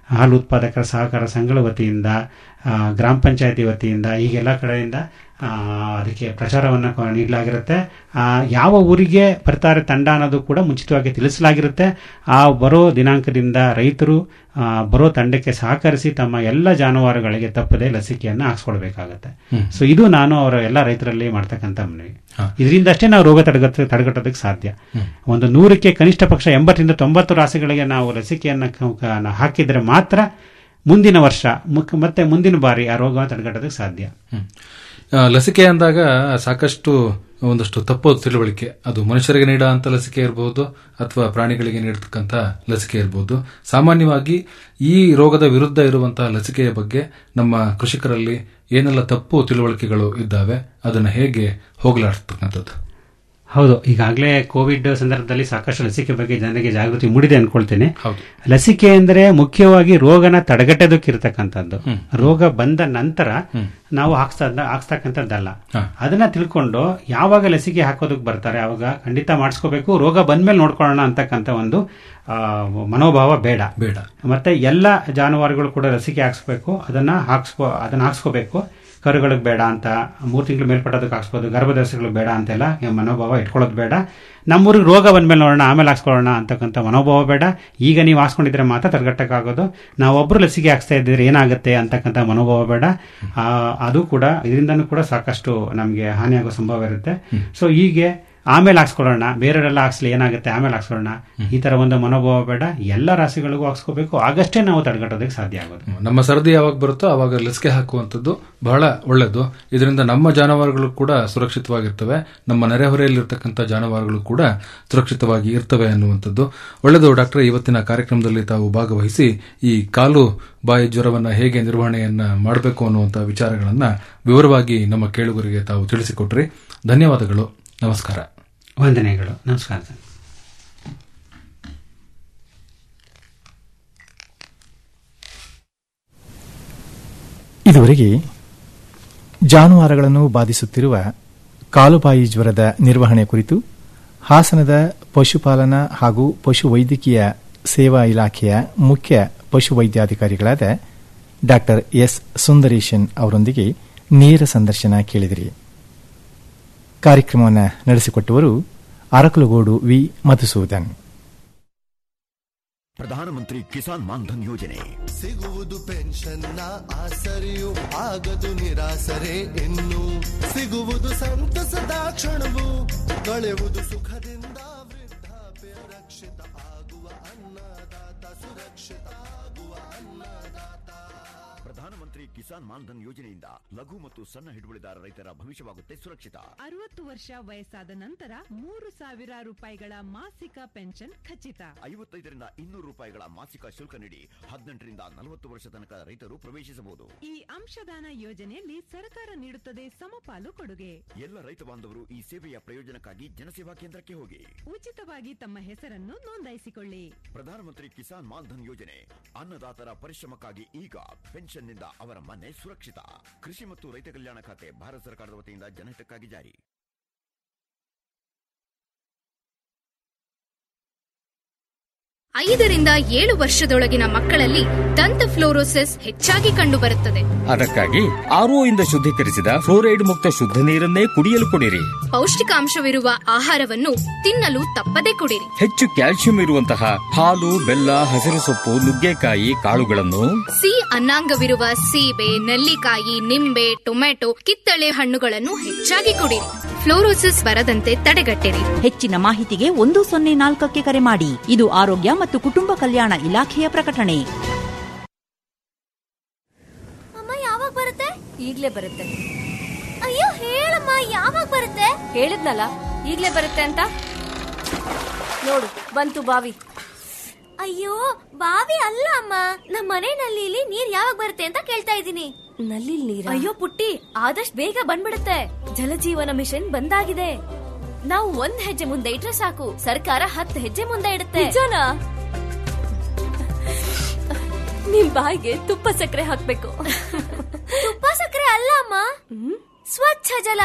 Speaker 3: ಹಾಲು ಉತ್ಪಾದಕರ ಸಹಕಾರ ಸಂಘಗಳ ವತಿಯಿಂದ ಆ, ಗ್ರಾಮ ಪಂಚಾಯತಿ ವತಿಯಿಂದ ಹೀಗೆಲ್ಲ ಕಡೆಯಿಂದ ಆ, ಅದಕ್ಕೆ ಪ್ರಚಾರವನ್ನು ಕ- ನೀಡಲಾಗಿರುತ್ತೆ ಆ, ಯಾವ ಊರಿಗೆ ಬರ್ತಾರೆ ತಂಡ ಅನ್ನೋದು ಕೂಡ ಮುಂಚಿತವಾಗಿ ತಿಳಿಸಲಾಗಿರುತ್ತೆ ಆ ಬರೋ ದಿನಾಂಕದಿಂದ ರೈತರು ಆ, ಬರೋ ತಂಡಕ್ಕೆ ಸಹಕರಿಸಿ ತಮ್ಮ ಎಲ್ಲ ಜಾನುವಾರುಗಳಿಗೆ ತಪ್ಪದೆ ಲಸಿಕೆಯನ್ನು ಹಾಕ್ಸ್ಕೊಳ್ಬೇಕಾಗತ್ತೆ ಸೊ ಇದು ನಾನು ಅವರ ಎಲ್ಲ ರೈತರಲ್ಲಿ ಮಾಡ್ತಕ್ಕಂಥ ಮನವಿ ಇದರಿಂದ ಅಷ್ಟೇ ನಾವು ರೋಗ ತಡೆಗಟ್ಟ ತಡೆಗಟ್ಟೋದಕ್ಕೆ ಸಾಧ್ಯ ಒಂದು ನೂರಕ್ಕೆ ಕನಿಷ್ಠ ಪಕ್ಷ ಎಂಬತ್ತರಿಂದ ತೊಂಬತ್ತು ರಾಸುಗಳಿಗೆ ನಾವು ಲಸಿಕೆಯನ್ನು ಕ- ಕ- ಹಾಕಿದ್ರೆ ಮಾತ್ರ ಮುಂದಿನ ವರ್ಷ ಮುಖ- ಮತ್ತೆ ಮುಂದಿನ ಬಾರಿ ಆ ರೋಗವನ್ನು ತಡೆಗಟ್ಟೋದಕ್ಕೆ ಸಾಧ್ಯ
Speaker 2: ಹ್ಮ್. ಆ, ಲಸಿಕೆ ಅಂದಾಗ ಸಾಕಷ್ಟು ಒಂದಷ್ಟು ತಪ್ಪು ತಿಳುವಳಿಕೆ ಅದು ಮನುಷ್ಯರಿಗೆ ನೀಡೋ ಅಂತ ಲಸಿಕೆ ಇರಬಹುದು ಅಥವಾ ಪ್ರಾಣಿಗಳಿಗೆ ನೀಡತಕ್ಕಂಥ ಲಸಿಕೆ ಇರಬಹುದು ಸಾಮಾನ್ಯವಾಗಿ ಈ ರೋಗದ ವಿರುದ್ಧ ಇರುವಂತಹ ಲಸಿಕೆಯ ಬಗ್ಗೆ ನಮ್ಮ ಕೃಷಿಕರಲ್ಲಿ ಏನೆಲ್ಲ ತಪ್ಪು ತಿಳುವಳಿಕೆಗಳು ಇದ್ದಾವೆ ಅದನ್ನು ಹೇಗೆ ಹೋಗಲಾಡಿಸ್ತಕ್ಕಂಥದ್ದು
Speaker 3: ಹೌದು ಈಗಾಗಲೇ ಕೋವಿಡ್ ಸಂದರ್ಭದಲ್ಲಿ ಸಾಕಷ್ಟು ಲಸಿಕೆ ಬಗ್ಗೆ ಜನರಿಗೆ ಜಾಗೃತಿ ಮೂಡಿದೆ ಅನ್ಕೊಳ್ತೇನೆ
Speaker 2: ಹೌದು
Speaker 3: ಲಸಿಕೆ ಅಂದರೆ ಮುಖ್ಯವಾಗಿ ರೋಗನ ತಡೆಗಟ್ಟೋದಕ್ಕಿರ್ತಕ್ಕಂಥದ್ದು ರೋಗ ಬಂದ ನಂತರ ನಾವು ಹಾಕ್ಸ್ತಾ ಹಾಕ್ಸ್ತಕ್ಕಂಥದ್ದಲ್ಲ
Speaker 2: ಹಾ.
Speaker 3: ಅದನ್ನ ತಿಳ್ಕೊಂಡು ಯಾವಾಗ ಲಸಿಕೆ ಹಾಕೋದಕ್ಕೆ ಬರ್ತಾರೆ ಅವಾಗ ಖಂಡಿತ ಮಾಡಿಸ್ಕೋಬೇಕು ರೋಗ ಬಂದ್ಮೇಲೆ ನೋಡ್ಕೊಳ್ಳೋಣ ಅಂತಕ್ಕಂಥ ಒಂದು ಆ, ಮನೋಭಾವ ಬೇಡ
Speaker 2: ಬೇಡ
Speaker 3: ಮತ್ತೆ ಎಲ್ಲ ಜಾನುವಾರುಗಳು ಕೂಡ ಲಸಿಕೆ ಹಾಕ್ಸ್ಬೇಕು ಅದನ್ನ ಹಾಕ್ಸ್ಕೋ ಅದನ್ನ ಹಾಕ್ಸ್ಕೋಬೇಕು ಕರುಗಳಿಗೆ ಬೇಡ ಅಂತ ಮೂರು ತಿಂಗಳು ಮೇಲ್ಪಟ್ಟೋದಕ್ಕೆ ಹಾಕ್ಸ್ಬೋದು ಗರ್ಭದರ್ಶಿಗಳಿಗೆ ಬೇಡ ಅಂತೆಲ್ಲ ಈ ಮನೋಭಾವ ಇಟ್ಕೊಳ್ಳೋದು ಬೇಡ ನಮ್ಮೂರಿಗೆ ರೋಗ ಬಂದ್ಮೇಲೆ ನೋಡೋಣ ಆಮೇಲೆ ಹಾಕ್ಸ್ಕೊಳ್ಳೋಣ ಅಂತಕ್ಕಂಥ ಮನೋಭಾವ ಬೇಡ ಈಗ ನೀವು ಹಾಕ್ಸ್ಕೊಂಡಿದ್ರೆ ಮಾತ್ರ ತಡೆಗಟ್ಟಕ್ಕಾಗೋದು ನಾವೊಬ್ರು ಲಸಿಕೆ ಹಾಕ್ಸ್ತಾ ಇದ್ದಿದ್ರೆ ಏನಾಗುತ್ತೆ ಅಂತಕ್ಕಂಥ ಮನೋಭಾವ ಬೇಡ ಆ, ಅದು ಕೂಡ ಇದರಿಂದನೂ ಕೂಡ ಸಾಕಷ್ಟು ನಮಗೆ ಹಾನಿಯಾಗೋ ಸಂಭವ ಇರುತ್ತೆ ಸೊ ಹೀಗೆ ಆಮೇಲೆ ಹಾಕ್ಸ್ಕೊಳ್ಳೋಣ ಬೇರೆಯವರೆಲ್ಲ ಹಾಕ್ಸ್ಲಿ ಏನಾಗುತ್ತೆ ಆಮೇಲೆ ಹಾಕ್ಸ್ಕೊಳ್ಳೋಣ ಈ ತರ ಒಂದು ಮನೋಭಾವ ಬೇಡ ಎಲ್ಲ ರಾಶಿಗಳಿಗೂ ಹಾಕ್ಸ್ಕೋಬೇಕು ಆಗಷ್ಟೇ ನಾವು ತಡೆಗಟ್ಟೋದಕ್ಕೆ ಸಾಧ್ಯ ಆಗೋದು
Speaker 2: ನಮ್ಮ ಸರದಿ ಯಾವಾಗ ಬರುತ್ತೋ ಆವಾಗ ಲಸಿಕೆ ಹಾಕುವಂಥದ್ದು ಬಹಳ ಒಳ್ಳೆಯದು ಇದರಿಂದ ನಮ್ಮ ಜಾನುವಾರುಗಳು ಕೂಡ ಸುರಕ್ಷಿತವಾಗಿರ್ತವೆ ನಮ್ಮ ನೆರೆಹೊರೆಯಲ್ಲಿರ್ತಕ್ಕಂಥ ಜಾನುವಾರುಗಳು ಕೂಡ ಸುರಕ್ಷಿತವಾಗಿ ಇರ್ತವೆ ಅನ್ನುವಂಥದ್ದು ಒಳ್ಳೆಯದು ಡಾಕ್ಟರ್ ಇವತ್ತಿನ ಕಾರ್ಯಕ್ರಮದಲ್ಲಿ ತಾವು ಭಾಗವಹಿಸಿ ಈ ಕಾಲು ಬಾಯಿ ಜ್ವರವನ್ನ ಹೇಗೆ ನಿರ್ವಹಣೆಯನ್ನ ಮಾಡಬೇಕು ಅನ್ನುವಂಥ ವಿಚಾರಗಳನ್ನ ವಿವರವಾಗಿ ನಮ್ಮ ಕೇಳುಗರಿಗೆ ತಾವು ತಿಳಿಸಿಕೊಟ್ರಿ ಧನ್ಯವಾದಗಳು ನಮಸ್ಕಾರ
Speaker 3: ವಂದನೆಗಳು ನಮಸ್ಕಾರ ಸರ್
Speaker 1: ಇದುವರೆಗೆ ಜಾನುವಾರುಗಳನ್ನು ಬಾಧಿಸುತ್ತಿರುವ ಕಾಲುಬಾಯಿ ಜ್ವರದ ನಿರ್ವಹಣೆ ಕುರಿತು ಹಾಸನದ ಪಶುಪಾಲನಾ ಹಾಗೂ ಪಶುವೈದ್ಯಕೀಯ ಸೇವಾ ಇಲಾಖೆಯ ಮುಖ್ಯ ಪಶುವೈದ್ಯಾಧಿಕಾರಿಗಳಾದ ಡಾ ಎಸ್ ಸುಂದರೇಶನ್ ಅವರೊಂದಿಗೆ ನೇರ ಸಂದರ್ಶನ ಕೇಳಿದಿರಿ ಕಾರ್ಯಕ್ರಮವನ್ನು ನಡೆಸಿಕೊಟ್ಟವರು ಅರಕಲಗೋಡು ವಿ ಮಧುಸೂದನ್
Speaker 4: ಪ್ರಧಾನಮಂತ್ರಿ ಕಿಸಾನ್ ಮಾನ್ಧನ್ ಯೋಜನೆ
Speaker 5: ಸಿಗುವುದು ಪೆನ್ಷನ್ನ ಆಸರೆಯು ಆಗದು ನಿರಾಸರೆ ಇನ್ನು ಸಿಗುವುದು ಸಂತಸದ ಕ್ಷಣವು ಕಳೆಯುವುದು ಸುಖದಿಂದ ವೃದ್ಧಾಪ್ಯ ರಕ್ಷಿತ ಆಗುವ ಅನ್ನದಾತ ಸುರಕ್ಷಿತ ಆಗುವ ಅನ್ನದಾತ
Speaker 4: ಪ್ರಧಾನಮಂತ್ರಿ ಕಿಸಾನ್ ಮಾನ್ಧನ್ ಯೋಜನೆಯಿಂದ ಲಘು ಮತ್ತು ಸಣ್ಣ ಹಿಡುವಳಿದಾರ ರೈತರ ಭವಿಷ್ಯವಾಗುತ್ತೆ ಸುರಕ್ಷಿತ
Speaker 6: ಅರವತ್ತು ವರ್ಷ ವಯಸ್ಸಾದ ನಂತರ ಮೂರು ಸಾವಿರ ರೂಪಾಯಿಗಳ ಮಾಸಿಕ ಪೆನ್ಷನ್ ಖಚಿತ
Speaker 4: ಐವತ್ತೈದರಿಂದ ಇನ್ನೂರು ರೂಪಾಯಿಗಳ ಮಾಸಿಕ ಶುಲ್ಕ ನೀಡಿ ಹದಿನೆಂಟರಿಂದ ನಲವತ್ತು ವರ್ಷ ತನಕ ರೈತರು ಪ್ರವೇಶಿಸಬಹುದು
Speaker 6: ಈ ಅಂಶದಾನ ಯೋಜನೆಯಲ್ಲಿ ಸರ್ಕಾರ ನೀಡುತ್ತದೆ ಸಮಪಾಲು ಕೊಡುಗೆ
Speaker 4: ಎಲ್ಲ ರೈತ ಬಾಂಧವರು ಈ ಸೇವೆಯ ಪ್ರಯೋಜನಕ್ಕಾಗಿ ಜನಸೇವಾ ಕೇಂದ್ರಕ್ಕೆ ಹೋಗಿ
Speaker 6: ಉಚಿತವಾಗಿ ತಮ್ಮ ಹೆಸರನ್ನು ನೋಂದಾಯಿಸಿಕೊಳ್ಳಿ
Speaker 4: ಪ್ರಧಾನಮಂತ್ರಿ ಕಿಸಾನ್ ಮಾನ್ಧನ್ ಯೋಜನೆ ಅನ್ನದಾತರ ಪರಿಶ್ರಮಕ್ಕಾಗಿ ಈಗ ಪೆನ್ಷನ್ನಿಂದ ಅವರ ಮನೆ ಸುರಕ್ಷಿತ ಕೃಷಿ ಮತ್ತು ರೈತ ಕಲ್ಯಾಣ ಖಾತೆ ಭಾರತ ಸರ್ಕಾರದ ವತಿಯಿಂದ ಜನಹಿತಕ್ಕಾಗಿ ಜಾರಿ
Speaker 7: ಐದರಿಂದ ಏಳು ವರ್ಷದೊಳಗಿನ ಮಕ್ಕಳಲ್ಲಿ ದಂತ ಫ್ಲೋರೋಸಿಸ್ ಹೆಚ್ಚಾಗಿ ಕಂಡುಬರುತ್ತದೆ
Speaker 8: ಅದಕ್ಕಾಗಿ ಆರ್ಒಯಿಂದ ಶುದ್ಧೀಕರಿಸಿದ ಫ್ಲೋರೈಡ್ ಮುಕ್ತ ಶುದ್ಧ ನೀರನ್ನೇ ಕುಡಿಯಲು ಕೊಡಿರಿ
Speaker 7: ಪೌಷ್ಟಿಕಾಂಶವಿರುವ ಆಹಾರವನ್ನು ತಿನ್ನಲು ತಪ್ಪದೆ ಕುಡಿರಿ
Speaker 8: ಹೆಚ್ಚು ಕ್ಯಾಲ್ಸಿಯಂ ಇರುವಂತಹ ಹಾಲು ಬೆಲ್ಲ ಹಸಿರು ಸೊಪ್ಪು ನುಗ್ಗೆಕಾಯಿ ಕಾಳುಗಳನ್ನು
Speaker 7: ಸಿ ಅನ್ನಾಂಗವಿರುವ ಸೀಬೆ ನೆಲ್ಲಿಕಾಯಿ ನಿಂಬೆ ಟೊಮೆಟೊ ಕಿತ್ತಳೆ ಹಣ್ಣುಗಳನ್ನು ಹೆಚ್ಚಾಗಿ ಕುಡಿರಿ ಫ್ಲೋರೋಸಿಸ್ ಬರದಂತೆ ತಡೆಗಟ್ಟಿರಿ
Speaker 9: ಹೆಚ್ಚಿನ ಮಾಹಿತಿಗೆ ಒಂದು ಸೊನ್ನೆ ನಾಲ್ಕಕ್ಕೆ ಕರೆ ಮಾಡಿ ಇದು ಆರೋಗ್ಯ ಮತ್ತು ಕುಟುಂಬ ಕಲ್ಯಾಣ ಇಲಾಖೆಯ ಪ್ರಕಟಣೆ
Speaker 10: ಅಮ್ಮ ಯಾವಾಗ ಬರುತ್ತೆ
Speaker 11: ಈಗ್ಲೇ ಬರುತ್ತೆ
Speaker 10: ಅಯ್ಯೋ ಹೇಳಮ್ಮ ಯಾವಾಗ ಬರುತ್ತೆ
Speaker 11: ಹೇಳಿದ್ನಲ್ಲ ಈಗ್ಲೇ ಬರುತ್ತೆ ಅಂತ ನೋಡು ಬಂತು ಬಾವಿ
Speaker 10: ಅಯ್ಯೋ ಬಾವಿ ಅಲ್ಲ ಅಮ್ಮ ನಮ್ಮ ಮನೆ ನಲ್ಲಿಲಿ ನೀರ್ ಯಾವಾಗ ಬರುತ್ತೆ ಅಂತ ಕೇಳ್ತಾ ಇದ್ದೀನಿ
Speaker 11: ನಲ್ಲಿ ನೀರ
Speaker 10: ಅಯ್ಯೋ ಪುಟ್ಟಿ ಆದಷ್ಟು ಬೇಗ ಬಂದ್ಬಿಡುತ್ತೆ ಜಲಜೀವನ ಮಿಷನ್ ಬಂದಾಗಿದೆ ನಾವು ಒಂದ್ ಹೆಜ್ಜೆ ಮುಂದೆ ಇಟ್ರೆ ಸಾಕು ಸರ್ಕಾರ ಹತ್ತು ಹೆಜ್ಜೆ ಮುಂದೆ ಇಡುತ್ತೆ
Speaker 11: ನಿಜನಾ ನಿಮ್ ಬಾಯಿಗೆ ತುಪ್ಪ ಸಕ್ಕರೆ ಹಾಕ್ಬೇಕು
Speaker 10: ತುಪ್ಪ ಸಕ್ಕರೆ ಅಲ್ಲ ಅಮ್ಮ ಸ್ವಚ್ಛ ಜಲ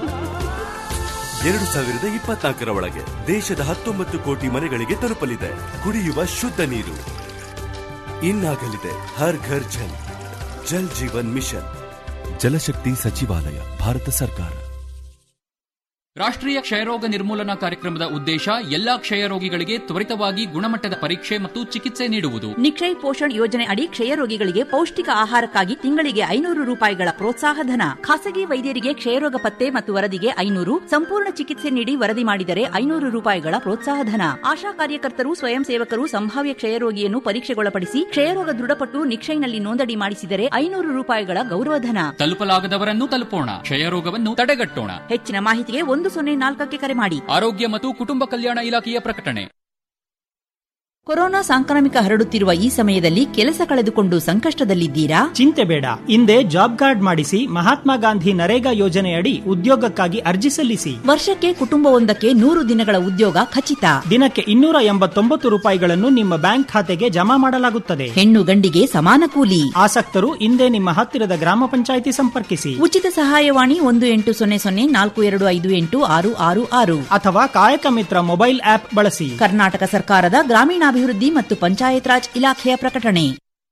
Speaker 12: ಎರಡು ಸಾವಿರದ ಇಪ್ಪತ್ನಾಲ್ಕರ ಒಳಗೆ ದೇಶದ ಹತ್ತೊಂಬತ್ತು ಕೋಟಿ ಮನೆಗಳಿಗೆ ತಲುಪಲಿದೆ ಕುಡಿಯುವ ಶುದ್ಧ ನೀರು ಇನ್ನಾಗಲಿದೆ ಹರ್ ಘರ್ ಜಲ್ ಜಲ್ ಜೀವನ್ ಮಿಷನ್ ಜಲಶಕ್ತಿ ಸಚಿವಾಲಯ ಭಾರತ ಸರ್ಕಾರ
Speaker 13: ರಾಷ್ಟ್ರೀಯ ಕ್ಷಯರೋಗ ನಿರ್ಮೂಲನಾ ಕಾರ್ಯಕ್ರಮದ ಉದ್ದೇಶ ಎಲ್ಲಾ ಕ್ಷಯರೋಗಿಗಳಿಗೆ ತ್ವರಿತವಾಗಿ ಗುಣಮಟ್ಟದ ಪರೀಕ್ಷೆ ಮತ್ತು ಚಿಕಿತ್ಸೆ ನೀಡುವುದು
Speaker 9: ನಿಕ್ಷಯ್ ಪೋಷಣ್ ಯೋಜನೆ ಅಡಿ ಕ್ಷಯರೋಗಿಗಳಿಗೆ ಪೌಷ್ಟಿಕ ಆಹಾರಕ್ಕಾಗಿ ತಿಂಗಳಿಗೆ ಐನೂರು ರೂಪಾಯಿಗಳ ಪ್ರೋತ್ಸಾಹ ಧನ ಖಾಸಗಿ ವೈದ್ಯರಿಗೆ ಕ್ಷಯರೋಗ ಪತ್ತೆ ಮತ್ತು ವರದಿಗೆ ಐನೂರು ಸಂಪೂರ್ಣ ಚಿಕಿತ್ಸೆ ನೀಡಿ ವರದಿ ಮಾಡಿದರೆ ಐನೂರು ರೂಪಾಯಿಗಳ ಪ್ರೋತ್ಸಾಹ ಧನ ಆಶಾ ಕಾರ್ಯಕರ್ತರು ಸ್ವಯಂ ಸೇವಕರು ಸಂಭಾವ್ಯ ಕ್ಷಯರೋಗಿಯನ್ನು ಪರೀಕ್ಷೆಗೊಳಪಡಿಸಿ ಕ್ಷಯರೋಗ ದೃಢಪಟ್ಟು ನಿಕ್ಷಯ್ನಲ್ಲಿ ನೋಂದಣಿ ಮಾಡಿಸಿದರೆ ಐನೂರು ರೂಪಾಯಿಗಳ ಗೌರವಧನ
Speaker 13: ತಲುಪಲಾಗದವರನ್ನು ತಲುಪೋಣ ಕ್ಷಯರೋಗವನ್ನು ತಡೆಗಟ್ಟೋಣ
Speaker 9: ಹೆಚ್ಚಿನ ಮಾಹಿತಿಗೆ ಒಂದು ಸೊನ್ನೆ ನಾಲ್ಕಕ್ಕೆ ಕರೆ ಮಾಡಿ
Speaker 13: ಆರೋಗ್ಯ ಮತ್ತು ಕುಟುಂಬ ಕಲ್ಯಾಣ ಇಲಾಖೆಯ ಪ್ರಕಟಣೆ
Speaker 9: ಕೊರೋನಾ ಸಾಂಕ್ರಾಮಿಕ ಹರಡುತ್ತಿರುವ ಈ ಸಮಯದಲ್ಲಿ ಕೆಲಸ ಕಳೆದುಕೊಂಡು ಸಂಕಷ್ಟದಲ್ಲಿದ್ದೀರಾ
Speaker 14: ಚಿಂತೆ ಬೇಡ ಹಿಂದೆ ಜಾಬ್ ಕಾರ್ಡ್ ಮಾಡಿಸಿ ಮಹಾತ್ಮ ಗಾಂಧಿ ನರೇಗಾ ಯೋಜನೆಯಡಿ ಉದ್ಯೋಗಕ್ಕಾಗಿ ಅರ್ಜಿ ಸಲ್ಲಿಸಿ
Speaker 9: ವರ್ಷಕ್ಕೆ ಕುಟುಂಬವೊಂದಕ್ಕೆ ನೂರು ದಿನಗಳ ಉದ್ಯೋಗ ಖಚಿತ
Speaker 14: ದಿನಕ್ಕೆ ಇನ್ನೂರ ಎಂಬತ್ತೊಂಬತ್ತು ರೂಪಾಯಿಗಳನ್ನು ನಿಮ್ಮ ಬ್ಯಾಂಕ್ ಖಾತೆಗೆ ಜಮಾ ಮಾಡಲಾಗುತ್ತದೆ
Speaker 9: ಹೆಣ್ಣು ಗಂಡಿಗೆ ಸಮಾನ ಕೂಲಿ
Speaker 14: ಆಸಕ್ತರು ಹಿಂದೆ ನಿಮ್ಮ ಹತ್ತಿರದ ಗ್ರಾಮ ಪಂಚಾಯಿತಿ ಸಂಪರ್ಕಿಸಿ
Speaker 9: ಉಚಿತ ಸಹಾಯವಾಣಿ ಒಂದು ಎಂಟು ಸೊನ್ನೆ ಸೊನ್ನೆ ನಾಲ್ಕು ಎರಡು ಐದು ಎಂಟು ಆರು ಆರು ಆರು
Speaker 14: ಅಥವಾ ಕಾಯಕ ಮಿತ್ರ ಮೊಬೈಲ್ ಆಪ್ ಬಳಸಿ
Speaker 9: ಕರ್ನಾಟಕ ಸರ್ಕಾರದ ಗ್ರಾಮೀಣಾಭಿವೃದ್ಧಿ ಮತ್ತು ಪಂಚಾಯತ್ ರಾಜ್ ಇಲಾಖೆಯ ಪ್ರಕಟಣೆ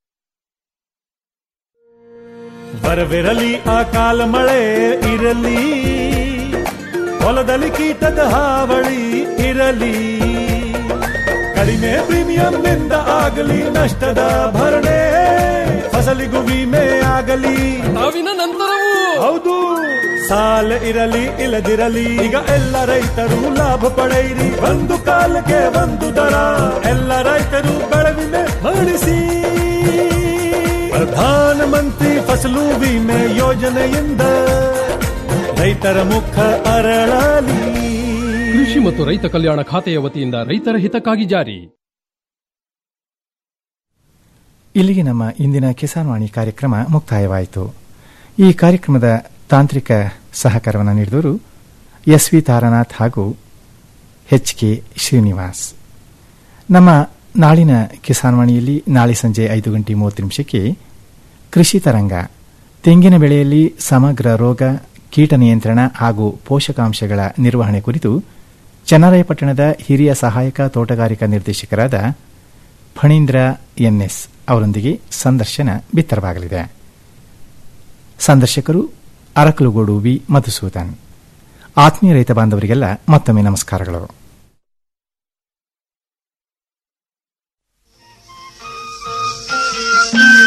Speaker 15: ಬರವಿರಲಿ ಆ ಕಾಲ ಮಳೆ ಇರಲಿ ಹೊಲದಲ್ಲಿ ಕೀಟದ ಹಾವಳಿ ಇರಲಿ ಕಡಿಮೆ ಪ್ರೀಮಿಯಂ ನಿಂದ ಆಗಲಿ ನಷ್ಟದ ಭರಣೆ ಫಸಲಿಗೂ ವಿಮೆ ಆಗಲಿ
Speaker 16: ಸಾವಿನ ನಂತರವೂ
Speaker 15: ಹೌದು ಸಾಲ ಇರಲಿ ಇಲ್ಲದಿರಲಿ ಈಗ ಎಲ್ಲ ರೈತರು ಲಾಭ ಪಡೆಯಿರಿ ಒಂದು ಕಾಲಕ್ಕೆ ಒಂದು ದರ ಎಲ್ಲ ರೈತರು ಬೆಳೆ ವಿಮೆ ಮಾಡಿಸಿ ಪ್ರಧಾನ ಮಂತ್ರಿ ಫಸಲು ವಿಮೆ ಯೋಜನೆಯಿಂದ ರೈತರ ಮುಖ ಅರಳಲಿ
Speaker 16: ಕೃಷಿ ಮತ್ತು ರೈತ ಕಲ್ಯಾಣ ಖಾತೆಯ ವತಿಯಿಂದ ರೈತರ ಹಿತಕ್ಕಾಗಿ ಜಾರಿ
Speaker 1: ಇಲ್ಲಿಗೆ ನಮ್ಮ ಇಂದಿನ ಕಿಸಾನ್ ವಾಣಿ ಕಾರ್ಯಕ್ರಮ ಮುಕ್ತಾಯವಾಯಿತು ಈ ಕಾರ್ಯಕ್ರಮದ ತಾಂತ್ರಿಕ ಸಹಕಾರವನ್ನು ನೀಡಿದವರು ಎಸ್ ವಿ ತಾರಾನಾಥ್ ಹಾಗೂ ಎಚ್ ಕೆ ಶ್ರೀನಿವಾಸ್ ನಮ್ಮ ನಾಳಿನ ಕಿಸಾನ್ ವಾಣಿಯಲ್ಲಿ ನಾಳೆ ಸಂಜೆ ಐದು ಗಂಟೆ ಮೂವತ್ತು ನಿಮಿಷಕ್ಕೆ ಕೃಷಿ ತರಂಗ ತೆಂಗಿನ ಬೆಳೆಯಲ್ಲಿ ಸಮಗ್ರ ರೋಗ ಕೀಟ ನಿಯಂತ್ರಣ ಹಾಗೂ ಪೋಷಕಾಂಶಗಳ ನಿರ್ವಹಣೆ ಕುರಿತು ಚನ್ನರಾಯಪಟ್ಟಣದ ಹಿರಿಯ ಸಹಾಯಕ ತೋಟಗಾರಿಕಾ ನಿರ್ದೇಶಕರಾದ ಫಣೀಂದ್ರ ಎನ್ಎಸ್ ಅವರೊಂದಿಗೆ ಸಂದರ್ಶನ ಬಿತ್ತರವಾಗಲಿದೆ ಸಂದರ್ಶಕರು ಅರಕಲುಗೋಡು ವಿ ಮಧುಸೂದನ್ ಆತ್ಮೀಯ ರೈತ ಬಾಂಧವರಿಗೆಲ್ಲ ಮತ್ತೊಮ್ಮೆ ನಮಸ್ಕಾರಗಳು